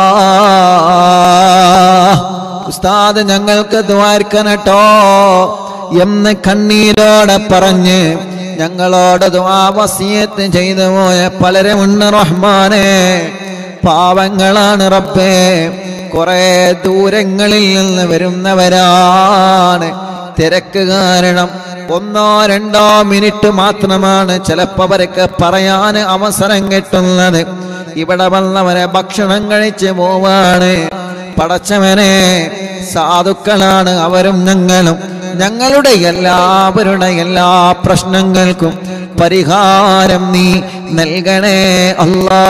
ഉസ്താദ് ഞങ്ങൾക്ക് ദ്വാർക്കനട്ടോ എന്ന് കണ്ണീരോടെ പറഞ്ഞ് ഞങ്ങളോട് ദ്വാവസിയത്ത് ചെയ്തു പോയ പലരുമുണ്ട് റഹ്മാനെ പാവങ്ങളാണ് റബ്ബേ കുറെ ദൂരങ്ങളിൽ നിന്ന് വരുന്നവരാണ് തിരക്ക് കാരണം ഒന്നോ രണ്ടോ മിനിറ്റ് മാത്രമാണ് ചിലപ്പോൾ അവർക്ക് പറയാൻ അവസരം കിട്ടുന്നത് ഇവിടെ വന്നവരെ ഭക്ഷണം കഴിച്ച് പോവാണ് പടച്ചവനെ സാധുക്കളാണ് അവരും ഞങ്ങളും ഞങ്ങളുടെ എല്ലാവരുടെ എല്ലാ പ്രശ്നങ്ങൾക്കും പരിഹാരം നീ നൽകണേ അല്ലാ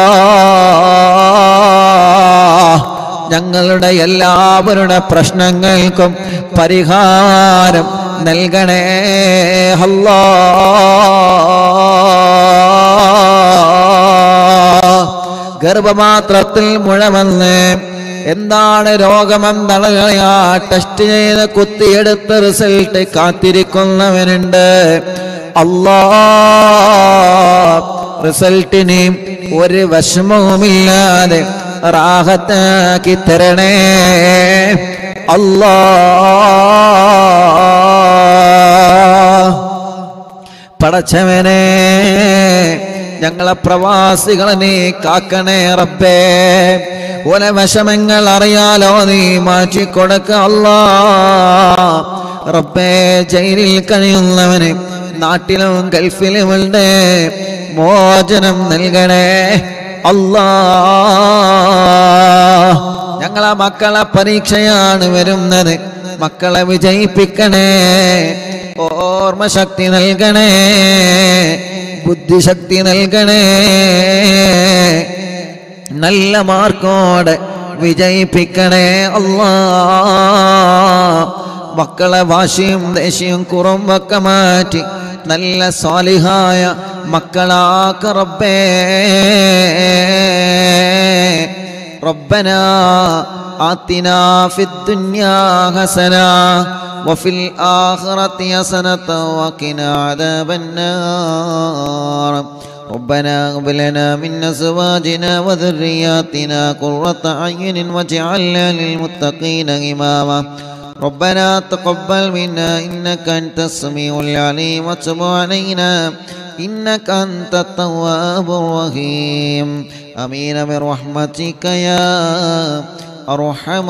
ഞങ്ങളുടെ എല്ലാവരുടെ പ്രശ്നങ്ങൾക്കും പരിഹാരം നൽകണേ അല്ലാ ഗർഭപാത്രത്തിൽ മുഴ വന്ന് എന്താണ് രോഗമെന്തളകളെയാ ടെസ്റ്റ് ചെയ്ത് കുത്തിയെടുത്ത റിസൾട്ട് കാത്തിരിക്കുന്നവനുണ്ട് അല്ലാ റിസൾട്ടിന് ഒരു വിഷമവുമില്ലാതെ റാഹത്താക്കി തരണേ അല്ലാ പടച്ചവനെ ഞങ്ങളെ പ്രവാസികളെ നീ കാക്കണേ റബ്ബേ ഓല വിഷമങ്ങൾ അറിയാലോ നീ മാറ്റിക്കൊടുക്ക അല്ലാ റബ്ബേ ജയിലിൽ കഴിയുന്നവന് നാട്ടിലും ഗൾഫിലുമുണ്ട് മോചനം നൽകണേ അല്ലാ ഞങ്ങളെ മക്കളെ പരീക്ഷയാണ് വരുന്നത് മക്കളെ വിജയിപ്പിക്കണേ ഓർമ്മശക്തി നൽകണേ ബുദ്ധിശക്തി നൽകണേ നല്ല മാർക്കോടെ വിജയിപ്പിക്കണേ അല്ലാ മക്കളെ വാശിയും ദേഷ്യവും കുറവൊക്കെ മാറ്റി നല്ല സ്വാലിഹായ മക്കളാക്ക റബ്ബേ ربنا آتنا في الدنيا حسنة وفي الآخرة حسنة وقنا عذاب النار ربنا هب لنا من أزواجنا وذرياتنا قرة أعين واجعلنا للمتقين إماما ربنا تقبل منا إنك أنت السميع العليم وتب علينا إنك أنت التواب الرحيم أمين برحمتك يا أرحم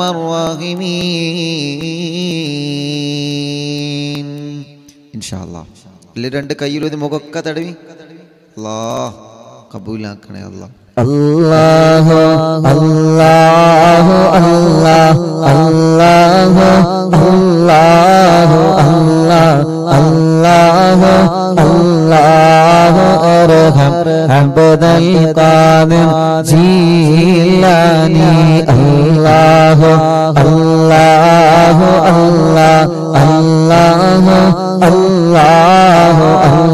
الراحمين إن شاء الله ഇല്ല രണ്ട് കയ്യിലും ഇത് മുഖമൊക്കെ തടവി അല്ലാ കബൂലാക്കണേ അല്ലാ അല്ലാഹു അല്ലാഹു അല്ലാഹു അല്ലാഹു അല്ലാഹു അല്ലാഹു അല്ലാഹു അർഹം അബ്ദൽ ഖാദിർ ജീലാനി അല്ലാഹു അല്ലാഹു അല്ലാഹു അല്ലാഹു അല്ലാഹു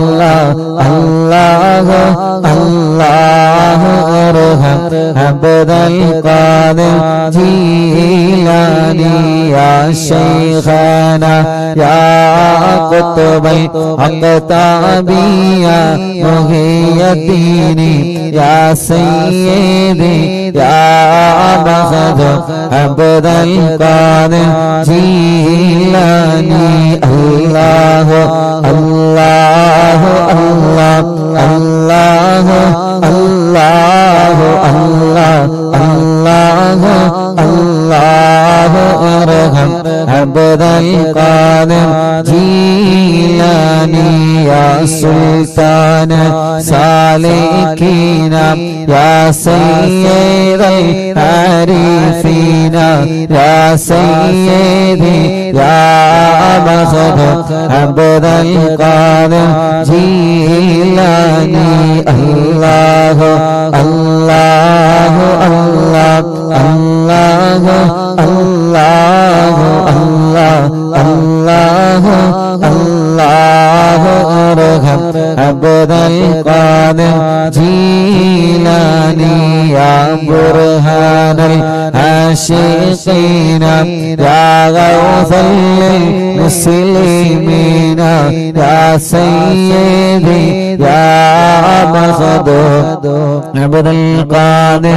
അല്ലാഹു അല്ലാഹു അർഹം അബ്ദൽ ഖാദിർ ജീലാനി യാ ശൈഖാന യാ ഖുത്ബൽ അഖ്താബിയ മുഹിയദ്ദീനി യാ സയ്യിദി യാ ബഖദ് അബ്ദൽ ഖാദിർ ജീലാനി അല്ലാഹു അല്ലാഹു അല്ലാഹു അല്ലാഹു അല്ലാഹു അല്ലാഹു അല്ലാഹു അല്ലാഹു അർഹം عبد القادر جيلاني يا سلطان سالكين يا سيد العارفين يا سيدي يا مخد عبد القادر جيلاني الله الله الله الله الله الله الله الله ارحم عبد القادر جيلاني يا برهان العاشقين يا غوث المسلمين يا سيدي يا مخدوم عبد القادر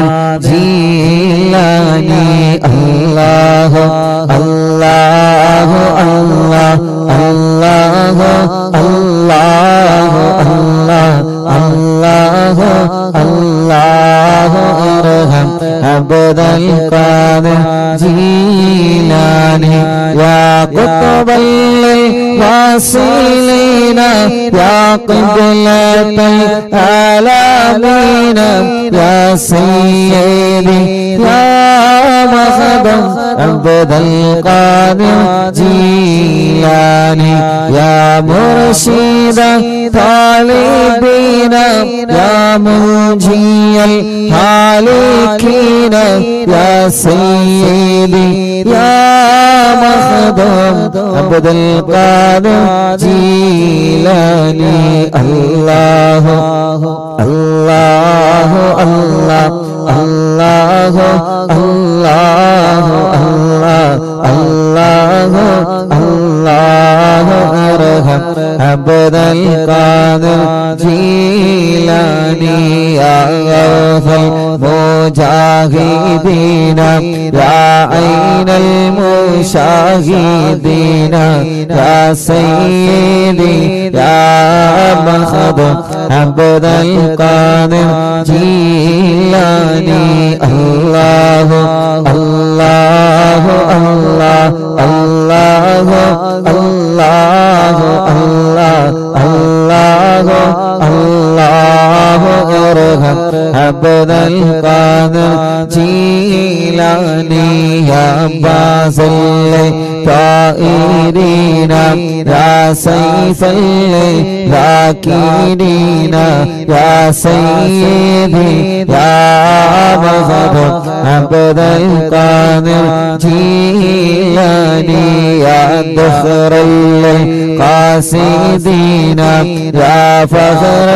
جيلاني الله الله الله الله الله الله الله الله ارحم عبد القادر جيلاني يا قطب الواصلين يا قبلة العالمين يا سيدي يا مخدم عبد القادر جيلاني يا مرشد طالبين يا منجي الهالكين يا سيدي يا مخدوم عبد القادر جيلاني الله الله الله الله الله الله الله الله ارحم عبد القادر جيلاني يا غوث المجاهدين يا عين المشاهدين يا سيدي يا مخدوم عبد القادر جيلاني الله الله الله الله الله الله الله الله ارحم عبد القادر جيلاني يا بازل طائرين يا سيف الذاكرين يا سيدي يا مغفر عبد القادر جيلاني يا دخر القاصدين يا فخر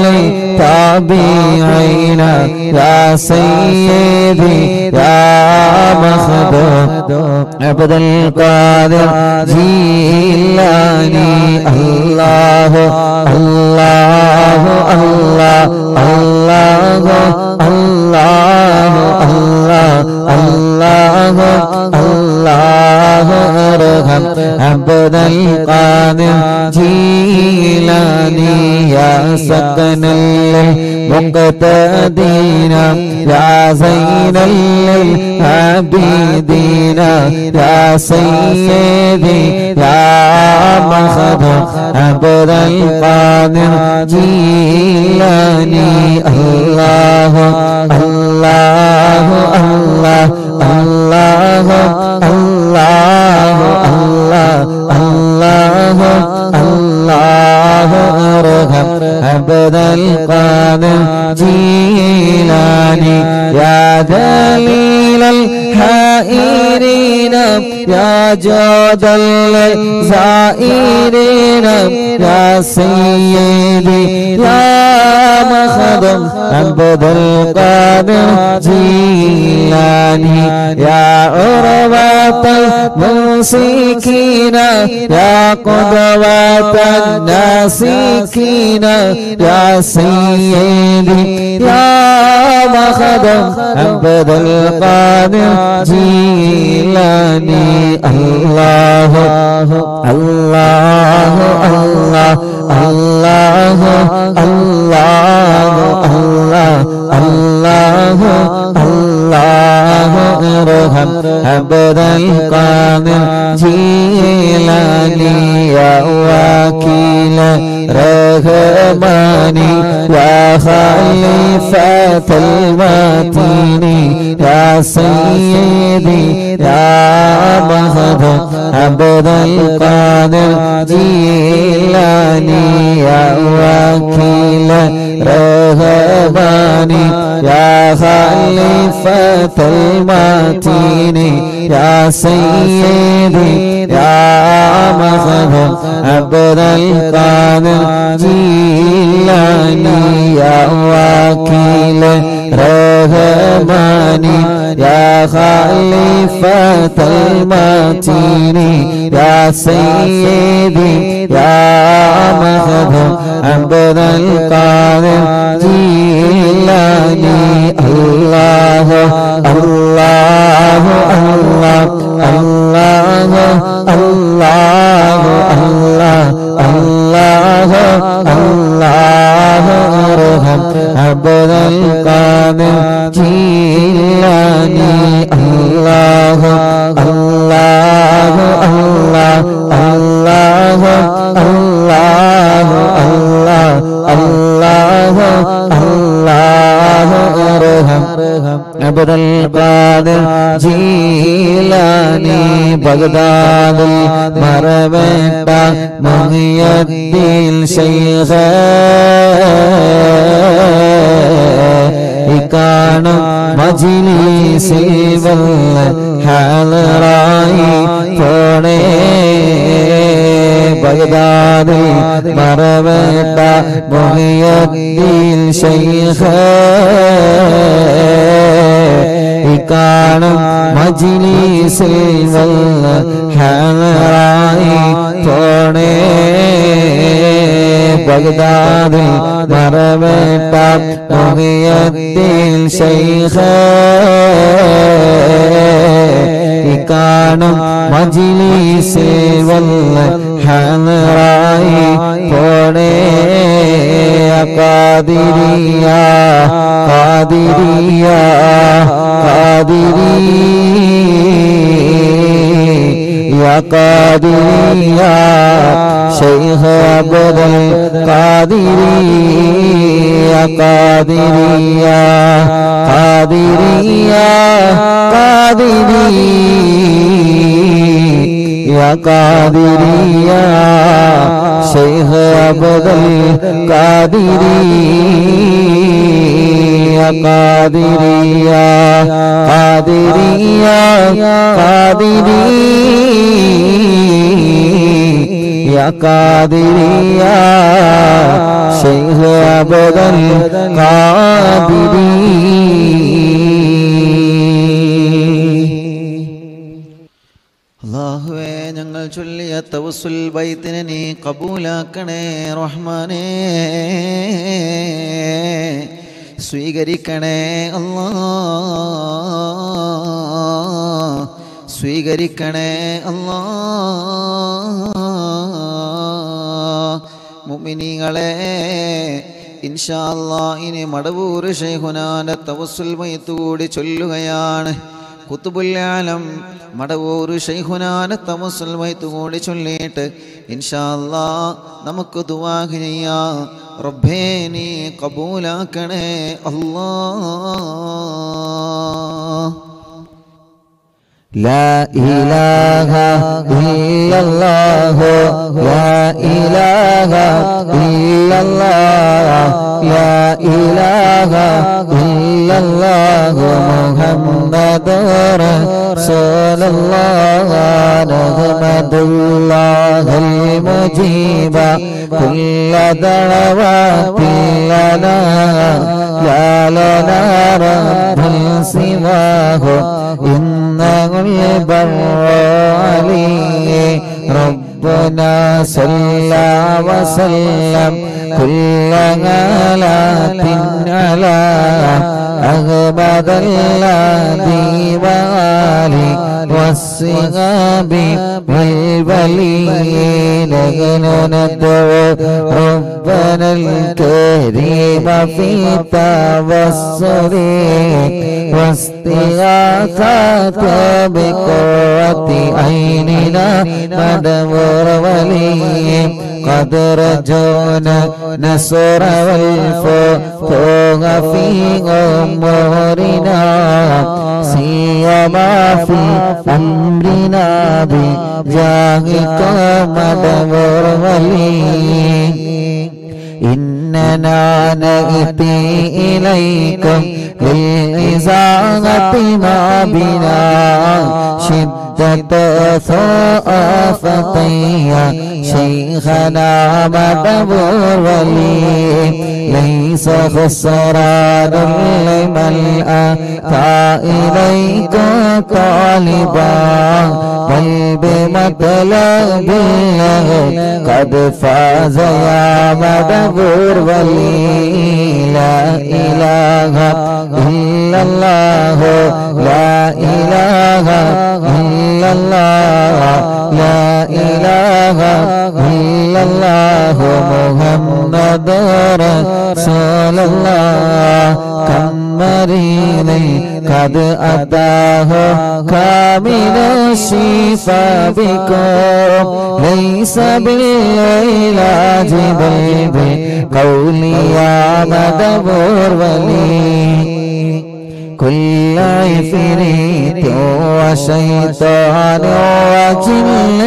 التابعين يا سيدي يا مخدوم عبد القادر جيلاني الله الله الله الله الله الله الله الله ارحم عبد القادر جيلاني يا سكن المقتدين يا زين العابدين يا سيدي يا مخدوم عبد القادر جيلاني الله الله الله الله الله الله الله الله ارحم عبد القادر جيلاني يا دليل الحائرين يا جود الزائرين يا سيدي يا مخدم عبد القادر جيلاني يا عروة الممسكين يا قدوة الناسكين يا سيدي يا مخدم عبد القادر جيلاني الله الله الله الله الله الله الله الله ارحم عبد القادر القادر جيلاني يا وكيل رحماني يا خليفة المتين يا سيدي يا مهد عبد القادر جيلاني يا وكيل رهباني يا خليفة المتين يا سيدي يا مهد عبد القادر جيلاني يا وكيل رهباني يا خليفة المتين يا سيدي يا مخدوم عبد القادر جيلاني الله الله الله الله الله الله الله الله ارحم عبد القادر جيلاني الله الله الله الله الله الله الله الله ارحم عبد القادر ജീലാനി ബഗ്ദാദിൽ മറവേട്ട മുഹിയദ്ദീൻ ശൈഖ ഇക്കാണും മജിലിസിൽ വല്ല ഹാലറായി പോണേ ബഗ്ദാദിൽ മറവേട്ട മുഹിയദ്ദീൻ ശൈഖ കാണും മജിലിസിൽ വല്ല ഹാലറായി പോണേ ബഗ്ദാദിൽ മറവേട്ട മുഹിയദ്ദീൻ ശൈഖ കാണും മജിലിസിൽ വല്ല ഹാലറായി പോണേ കാതിരിയ കാതിരിയ കാതിരി يا قادري يا شيخ عبد القادري يا قادري يا قادري يا قادري يا قادري يا شيخ عبد القادري يا قادري يا قادري يا قادري يا قادري يا شيخ عبد القادري അള്ളാഹുവേ ഞങ്ങൾ ചൊല്ലിയ തവസുൽ ബൈത്തിനെ നീ കബൂലാക്കണേ റഹ്മാനേ സ്വീകരിക്കണേ അല്ലാ സ്വീകരിക്കണേ അല്ലാ മുമിനിങ്ങളെ ഇൻഷാ അല്ലാ ഇനി മടവൂർ ഷെയ്ഖുനാന്റെ തവസുൽ ബൈത്ത് കൂടി ചൊല്ലുകയാണ് കുത്തുബുല്ലാലം മടവൂർ ഷെയ്ഖുനാന തമസുൽ വൈത്ത് കൂടി ചൊല്ലിയിട്ട് ഇൻഷാ അല്ലാ നമുക്ക് ദുവാഹ് ചെയ്യാം റബ്ബേ നീ കബൂലാക്കണേ അല്ലാ لا إله إلا الله لا إله إلا الله لا إله إلا الله محمد رسول الله نحمد الله المجيب كل دعوات لنا لا لنا رب سواه إنه البر عليه ربنا صلى وسلم كل غلات على أغبد الذي وآلي والصغاب والبليل ندعو ربنا الكريم في توسل واستغاثة بقوة عيننا مدبر ولي قد رجونا نصر والفتوح في أمورنا سيما في أمرنا بجاهك مدبر ولي إننا نأتي إليكم للإزاغة ما بنا شدة ثقافتي شيخنا مدبور ولي ليس خسران لمن أتى إليك طالبا بل بمطلب له قد فاز يا مدبور ولي لا إله إلا الله لا إله إلا الله لا إله إلا الله محمد رسول الله كم مريض قد أتاه كامل الشفاء بكم ليس بالعلاج بل بقولي يا مدبور ولي كل عفريت وشيطان وجن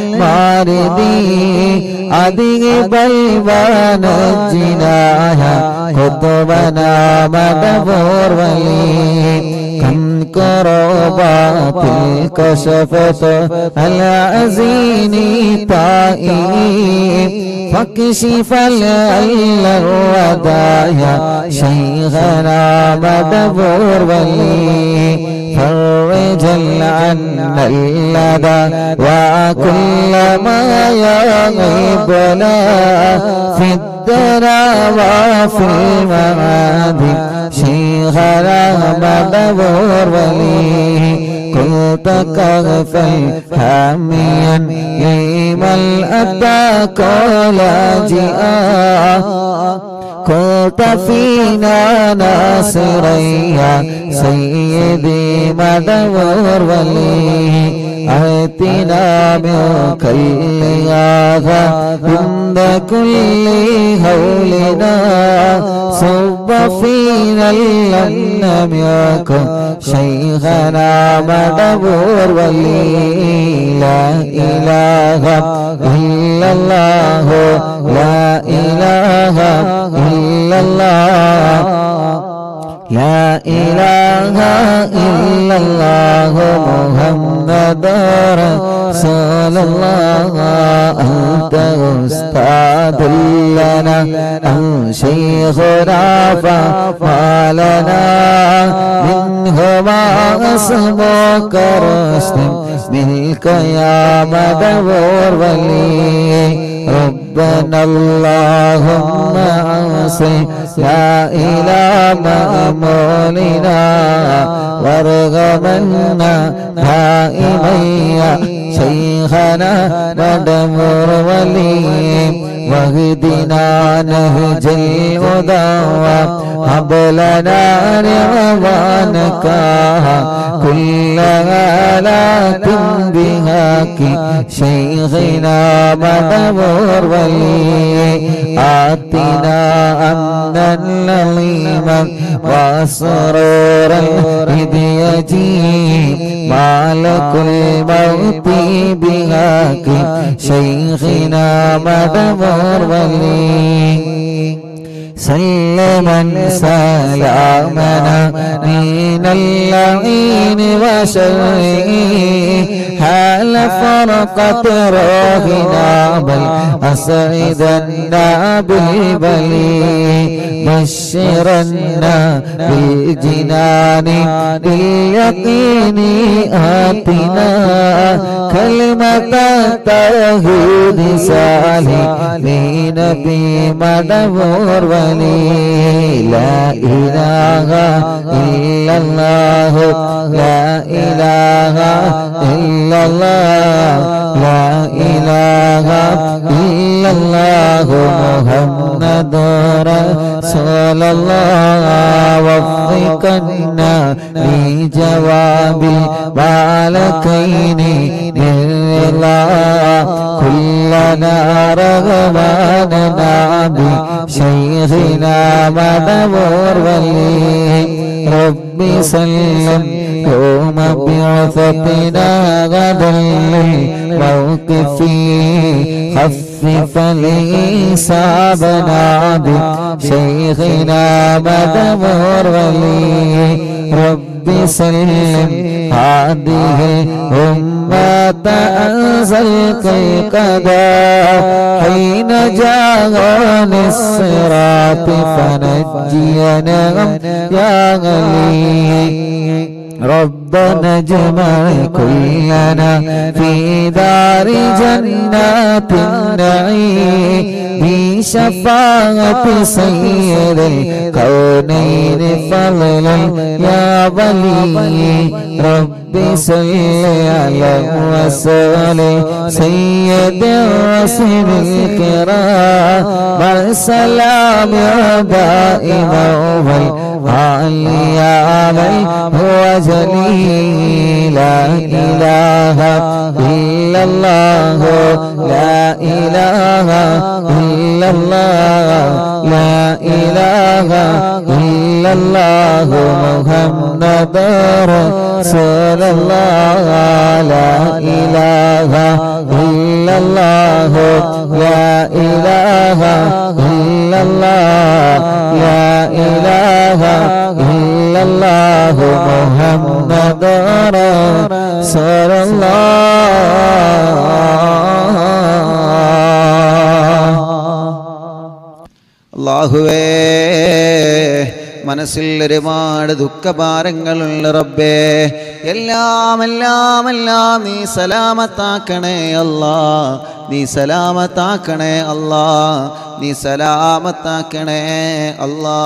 മാരുതി അതിബൽവാന ജിനായ കുത്തുബന മദബോർവലി كم كربات كشفت العزين طائي فاكشف العل الودايا شيخنا مدبور ولي فرج عنا اللدى وكل ما يغيبنا في الدنا وفي المعاد شيخنا مدبور ولي كنت كغفا حاميا لمن أتى كل جاء كنت فينا ناصريا سيدي مدور ولي آتنا منك الإغاثة عند كل هولنا صب فينا لم يكن شيخنا مدبور ولي لا إله إلا الله لا إله إلا الله لا إله إلا الله محمد رسول الله أنت أستاذ لنا أو شيخنا فما لنا منهما اسمك رشد منك يا مدبور ولي ربنا اللهم عصي لا إله مأمولنا وارغمنا دائما شيخنا ندمر ولي واهدنا نهج الهدى هب لنا رضوانك كل آلات بهاك شيخنا مدبور ولي آتنا أمنا لظيما وسرورا إذ يجيب مالك الموت بهاك شيخنا مدبور ولي سلما سلامنا من اللعين وشره حال فرقت روحنا بل أسعدنا بالبلي بشرنا بالجنان باليقين آتنا كلمة التوحيد سالمين بمدبور ولي لا إله إلا الله لا إله إلا الله لا إله إلا الله محمد رسول الله وفقنا لجواب بالكين بالرضا كلنا رغباننا بشيخنا مدبور ولي ربي سلم يوم بعثتنا غدا للموقف خفف لي صابنا بشيخنا مدبور ولي ربي سلم هذه الأمة أنزلت القضاء حين جاء الصراط فنجينا يا غني ربنا اجمع كلنا في دار جنات النعيم بشفاعة سيد الكونين فضلا يا ولي ربي صل على وسلم سيد الرسل الكرام والسلام دائما والعلي عليه هو جليل لا إله إلا الله لا إله إلا الله لا إله إلا الله محمد رسول الله لا إله إلا الله لا إله إلا الله لا إله إلا الله محمد رسول الله അള്ളാഹുവേ മനസ്സിൽ ഒരുപാട് ദുഃഖഭാരങ്ങളുള്ള റബ്ബേ എല്ലാം എല്ലാം എല്ലാം നീ സലാമത്താക്കണേ അല്ലാ നീ സലാമത്താക്കണേ അല്ലാ നീ സലാമത്താക്കണേ അല്ലാ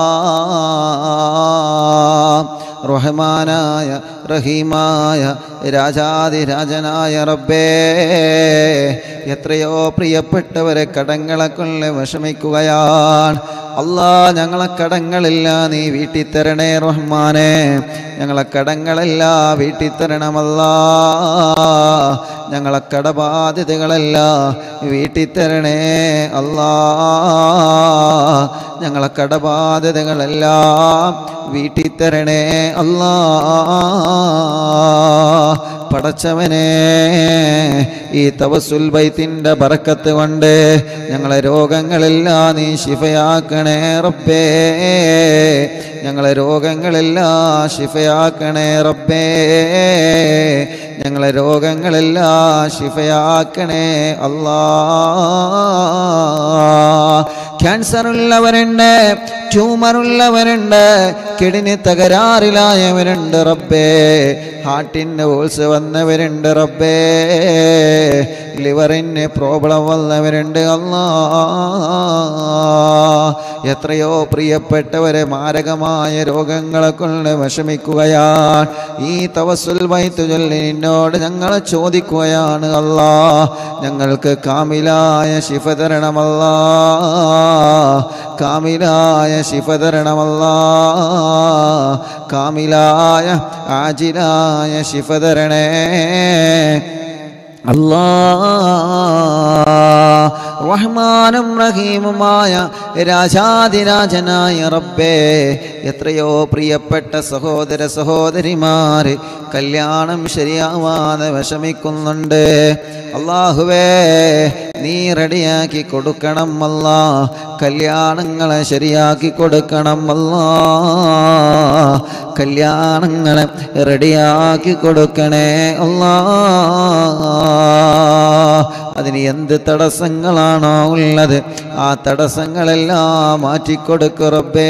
റഹ്മാനായ റഹീമായ രാജാതിരാജനായ റബ്ബേ എത്രയോ പ്രിയപ്പെട്ടവരെ കടങ്ങളെ കൊണ്ട് വിഷമിക്കുകയാണ് അല്ലാ ഞങ്ങളെ കടങ്ങളില്ല നീ വീട്ടിൽ തരണേ റഹ്മാനെ ഞങ്ങളെ കടങ്ങളെല്ലാം വീട്ടിൽ തരണമല്ലാ ഞങ്ങളെ കടബാധ്യതകളെല്ലാം വീട്ടിൽ തരണേ അല്ലാ ഞങ്ങളെ കടബാധ്യതകളെല്ലാം വീട്ടിൽ തരണേ അല്ലാ പടച്ചവനെ ഈ തവസുൽ ബൈത്തിൻ്റെ ബറക്കത്ത് കൊണ്ട് ഞങ്ങളെ രോഗങ്ങളെല്ലാം നീ ശിഫയാക്കണേ റബ്ബേ ഞങ്ങളെ രോഗങ്ങളെല്ലാം ശിഫയാക്കണേ റബ്ബേ ഞങ്ങളെ രോഗങ്ങളെല്ലാം ശിഫയാക്കണേ അല്ലാ ക്യാൻസർ ഉള്ളവരുണ്ട് ട്യൂമർ ഉള്ളവരുണ്ട് കിഡ്നി തകരാറിലായവരുണ്ട് റബ്ബേ ഹാർട്ടിന് ഹോൾസ് വന്നവരുണ്ട് റബ്ബേ ലിവറിന് പ്രോബ്ലം വന്നവരുണ്ട് അല്ലാ എത്രയോ പ്രിയപ്പെട്ടവരെ മാരകമായ രോഗങ്ങളെ കൊണ്ട് വിഷമിക്കുകയാണ് ഈ തവസുൽ വൈത്തു ചൊല്ലി നിന്നോട് ഞങ്ങൾ ചോദിക്കുകയാണ് അല്ലാ ഞങ്ങൾക്ക് കാമിലായ ശിഫ തരണമല്ലാ കാമിലായ ശിഫ തരണമല്ലാ കാമിലായ ആജിലായ ശിഫ തരണേ അല്ലാ റഹ്മാനും റഹീമുമായ രാജാതിരാജനായ റബ്ബേ എത്രയോ പ്രിയപ്പെട്ട സഹോദര സഹോദരിമാർ കല്യാണം ശരിയാവാതെ വിഷമിക്കുന്നുണ്ട് അള്ളാഹുവേ നീ റെഡിയാക്കി കൊടുക്കണം അല്ല കല്യാണങ്ങളെ ശരിയാക്കി കൊടുക്കണം അല്ല കല്യാണങ്ങളെ റെഡിയാക്കി കൊടുക്കണേ അല്ലാ അതിന് എന്ത് തടസ്സങ്ങളാണോ ഉള്ളത് ആ തടസ്സങ്ങളെല്ലാം മാറ്റിക്കൊടുക്കു റബ്ബേ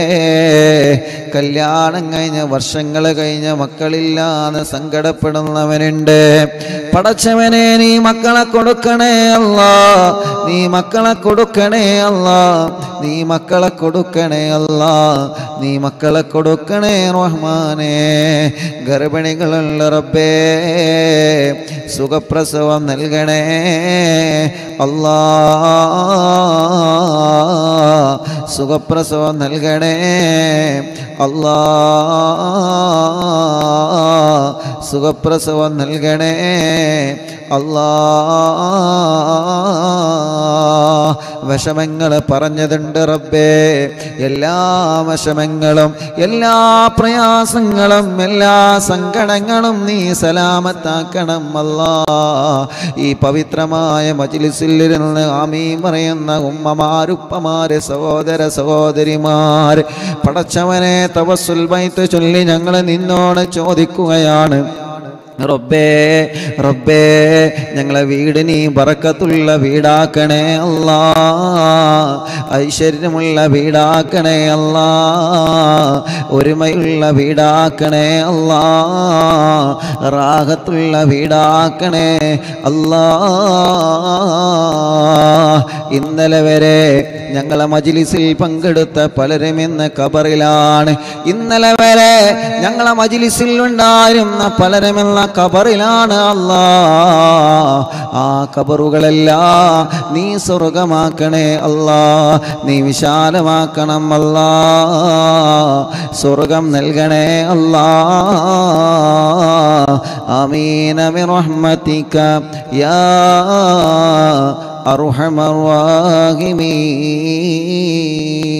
കല്യാണം കഴിഞ്ഞ വർഷങ്ങൾ കഴിഞ്ഞ മക്കളില്ലാതെ സങ്കടപ്പെടുന്നവനുണ്ട് പടച്ചവനെ നീ മക്കളെ കൊടുക്കണേ അല്ല നീ മക്കളെ കൊടുക്കണേ അല്ല നീ മക്കളെ കൊടുക്കണേ അല്ല നീ മക്കളെ കൊടുക്കണേ റഹ്മാനെ ഗർഭിണികളുള്ള റബ്ബേ സുഖപ്രസവം നൽകണേ അല്ലാ സുഖപ്രസവം നൽകണേ അല്ലാ സുഖപ്രസവം നൽകണേ അല്ലാ വിഷമങ്ങൾ പറഞ്ഞതുണ്ട് റബ്ബേ എല്ലാ വിഷമങ്ങളും എല്ലാ പ്രയാസങ്ങളും എല്ലാ സങ്കടങ്ങളും നീ സലാമത്താക്കണം അല്ലാ ഈ പവിത്രമായ മജിലിസിൽ ഇരുന്ന് ആമീ പറയുന്ന ഉമ്മമാരുപ്പമാര് സഹോദര സഹോദരിമാർ പടച്ചവനെ തവസുൽ ബൈത്ത് ചൊല്ലി ഞങ്ങൾ നിന്നോട് ചോദിക്കുകയാണ് റബ്ബേ റബ്ബേ ഞങ്ങളെ വീട് നീ ബറക്കത്തുള്ള വീടാക്കണേ അല്ലാ ഐശ്വര്യമുള്ള വീടാക്കണേ അല്ലാ ഒരുമയുള്ള വീടാക്കണേ അല്ലാ റാഹത്തുള്ള വീടാക്കണേ അല്ലാ ഇന്നലെ വരെ ഞങ്ങളെ മജിലിസിൽ പങ്കെടുത്ത പലരും ഇന്ന് കബറിലാണ് ഇന്നലെ വരെ ഞങ്ങളെ മജിലിസിൽ ഉണ്ടായിരുന്ന പലരും ഇന്ന് കബറിലാണ് അല്ലാ ആ കബറുകളെല്ലാം നീ സ്വർഗമാക്കണേ അല്ലാ നീ വിശാലമാക്കണം അല്ലാ സ്വർഗം നൽകണേ അല്ലാ ആമീന ബിറഹ്മതിക യാ അർഹമർ റാഹിമീൻ